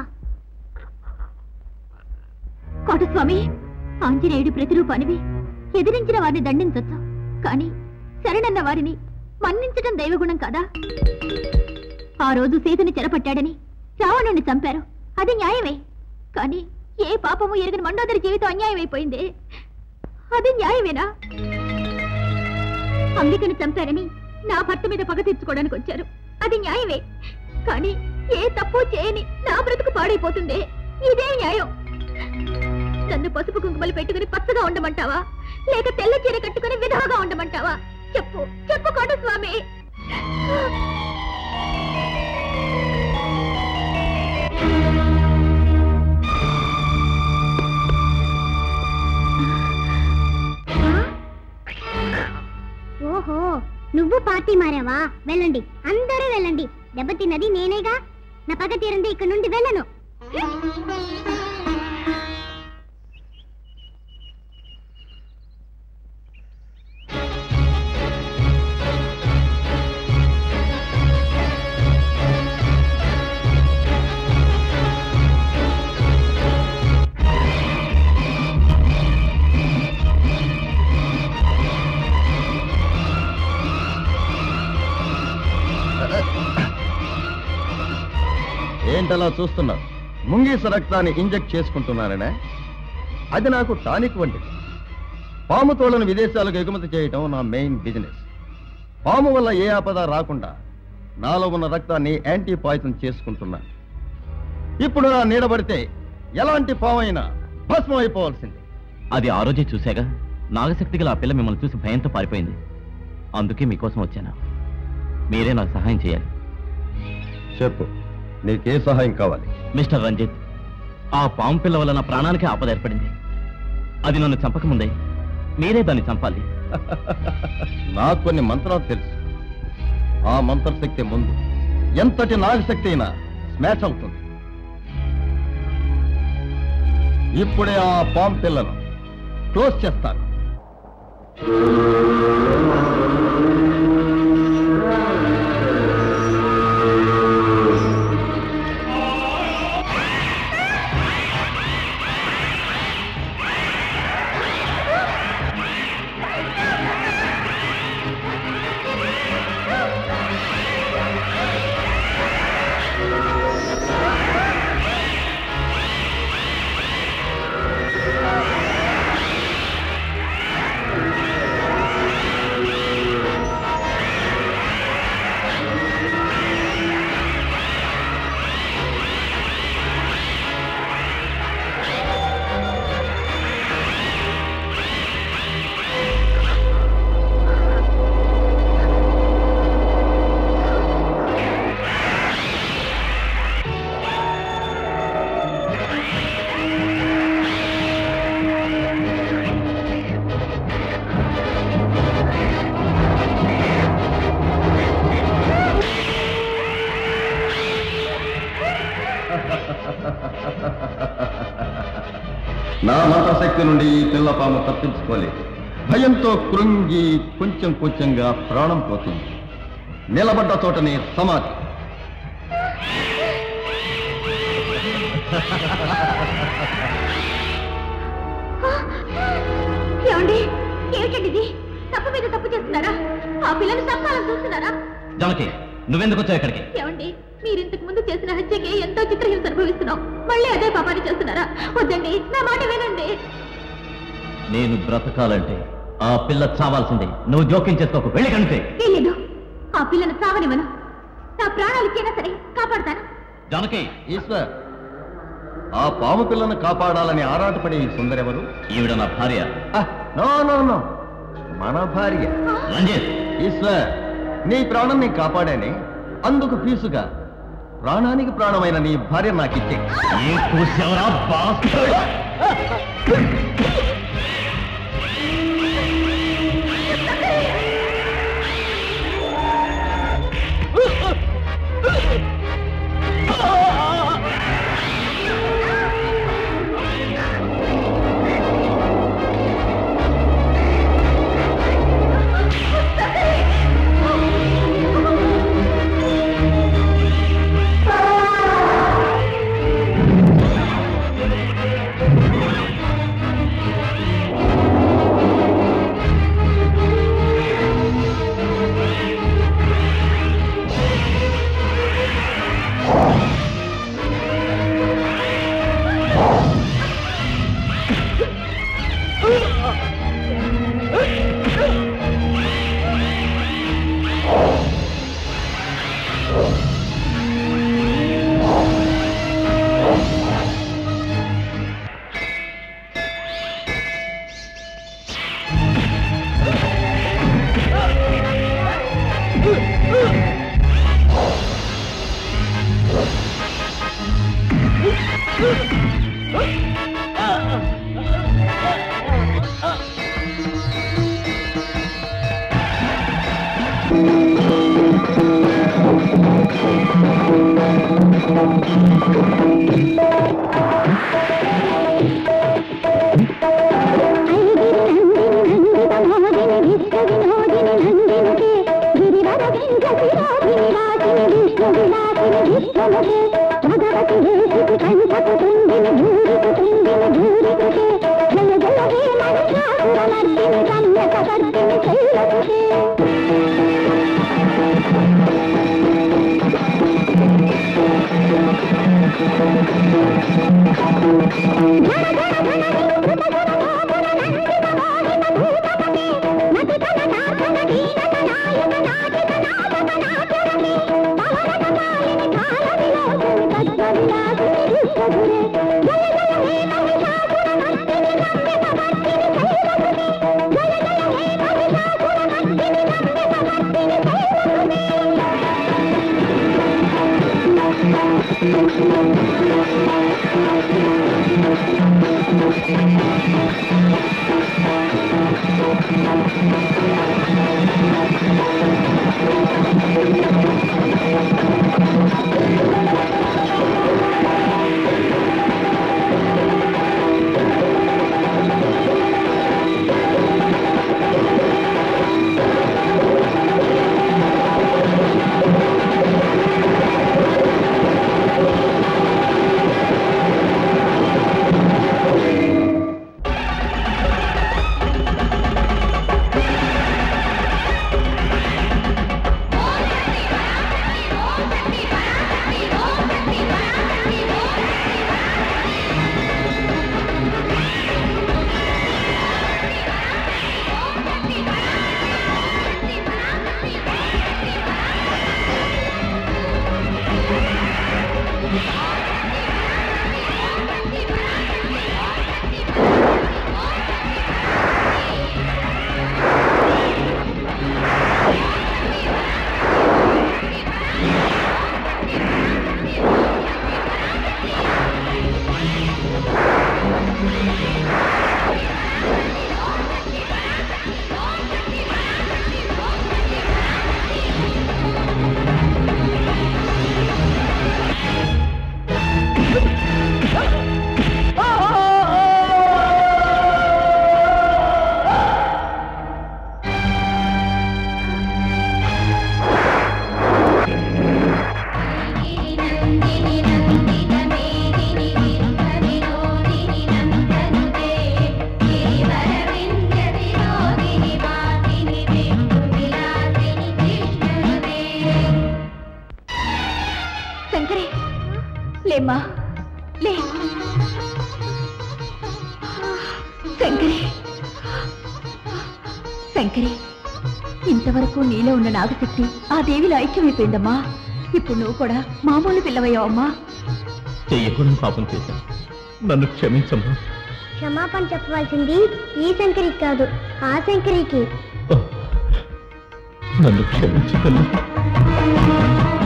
కోటస్వామి ఆంజనేయుడి ప్రతిరూపానివి ఎదిరించిన వారిని దండించొచ్చు కానీ శరణన్న వారిని మన్నించడం దైవగుణం కాదా ఆ రోజు సీతని చెరపట్టాడని రావణుణ్ణి చంపారు అది న్యాయమే కానీ ఏ పాపము ఎరగని మండోదరి జీవితం అన్యాయమైపోయింది అది న్యాయమేనా అంబికను చంపారని నా భర్త మీద పగ తీర్చుకోవడానికి వచ్చారు అది న్యాయమే కానీ ఏ తప్పు చేయని నా బ్రతుకు పాడైపోతుంది ఇదే న్యాయం నన్ను పసుపు కుంకుమలు పెట్టుకుని పచ్చగా ఉండమంటావా లేక తెల్ల చీర కట్టుకుని విధవగా ఉండమంటావా చెప్పు చెప్పు కోట స్వామి ఓహో నువ్వు పార్టీ మారావా వెళ్ళండి అందరూ వెళ్ళండి దెబ్బతిన్నది నేనేగా నా పగ తీరంది ఇక్కడ నుండి వెళ్ళను ఏంటలా చూస్తున్నావు ముంగీస రక్తాన్ని ఇంజెక్ట్ చేసుకుంటున్నాననే అది నాకు టానిక్ వంటిది పాము తోళ్లను విదేశాలకు ఎగుమతి చేయటం నా మెయిన్ బిజినెస్ పాము వల్ల ఏ ఆపద రాకుండా నాలో ఉన్న రక్తాన్ని యాంటీ పాయిజన్ చేసుకుంటున్నాను ఇప్పుడు నా నీడబడితే ఎలాంటి పాము అయినా భస్మం అయిపోవాల్సింది అది ఆ రోజే చూశాగా నాగశక్తి గల ఆ పిల్ల మిమ్మల్ని చూసి భయంతో పారిపోయింది అందుకే మీకోసం వచ్చాను మీరే నాకు సహాయం చేయాలి చెప్పు నీకే సహాయం కావాలి మిస్టర్ రంజిత్ ఆ పాము పిల్ల వల్ల నా ప్రాణానికి ఆపద ఏర్పడింది అది నన్ను చంపకముందే మీరే దాన్ని చంపాలి నాకు కొన్ని మంత్రాలు తెలుసు ఆ మంత్రశక్తి ముందు ఎంతటి నాగశక్తి అయినా స్మాష్ అవుతుంది ఇప్పుడే ఆ పాము పిల్లను క్లోజ్ చేస్తాను నా మంత్రశక్తి నుండి ఈ పిల్ల పాము తప్పించుకోలేదు భయంతో కృంగి కొంచెం కొంచెంగా ప్రాణం పోతుంది నిలబడ్డ చోటనే సమాధి ఏమండి ఏమిటండి ఇది తప్పు మీద తప్పు చేస్తున్నారా ఆ పిల్లని చంపాలని చూస్తున్నారా జానకి నువ్వెందుకు వచ్చావు ఇక్కడికి ఏమండి మీరు ఇంతకు ముందు చేసిన హత్యకి ఎంతో చిత్రహింస అనుభవిస్తున్నాం మళ్ళీ అదే పాపాన్ని చేస్తున్నారా వద్దండి నా మాట వినండి నేను బ్రతకాలంటే ఆ పిల్ల చావాల్సిందే నువ్వు జోక్యం చేసుకోకు వెళ్ళి కనిపే తెలియదు ఆ పిల్లను చావనివ్వను నా ప్రాణాలు ఇచ్చైనా సరే కాపాడతాను జానకి ఈశ్వర్ ఆ పాము పిల్లను కాపాడాలని ఆరాటపడే ఈ సుందరెవరు ఈవిడ నా భార్య నో నో నో మన భార్య రంజిత్ ఈశ్వర్ నీ ప్రాణం నీ కాపాడానే అందుకు ఫీసుగా ప్రాణానికి ప్రాణమైన నీ భార్య నాకు ఇచ్చే ఏ కూసావరా బాస్ శంకరి లేమ్మా లే శంకరి శంకరి ఇంతవరకు నీలో ఉన్న నాగశక్తి ఆ దేవిలో ఐక్యమైపోయిందమ్మా ఇప్పుడు నువ్వు కూడా మామూలు పిల్లవయ్యావమ్మా చెయ్యకూడని పాపం చేశాను నన్ను క్షమించమ్మా క్షమాపణ చెప్పవలసింది ఈ శంకరికి కాదు ఆ శంకరికి నన్ను క్షమించగలను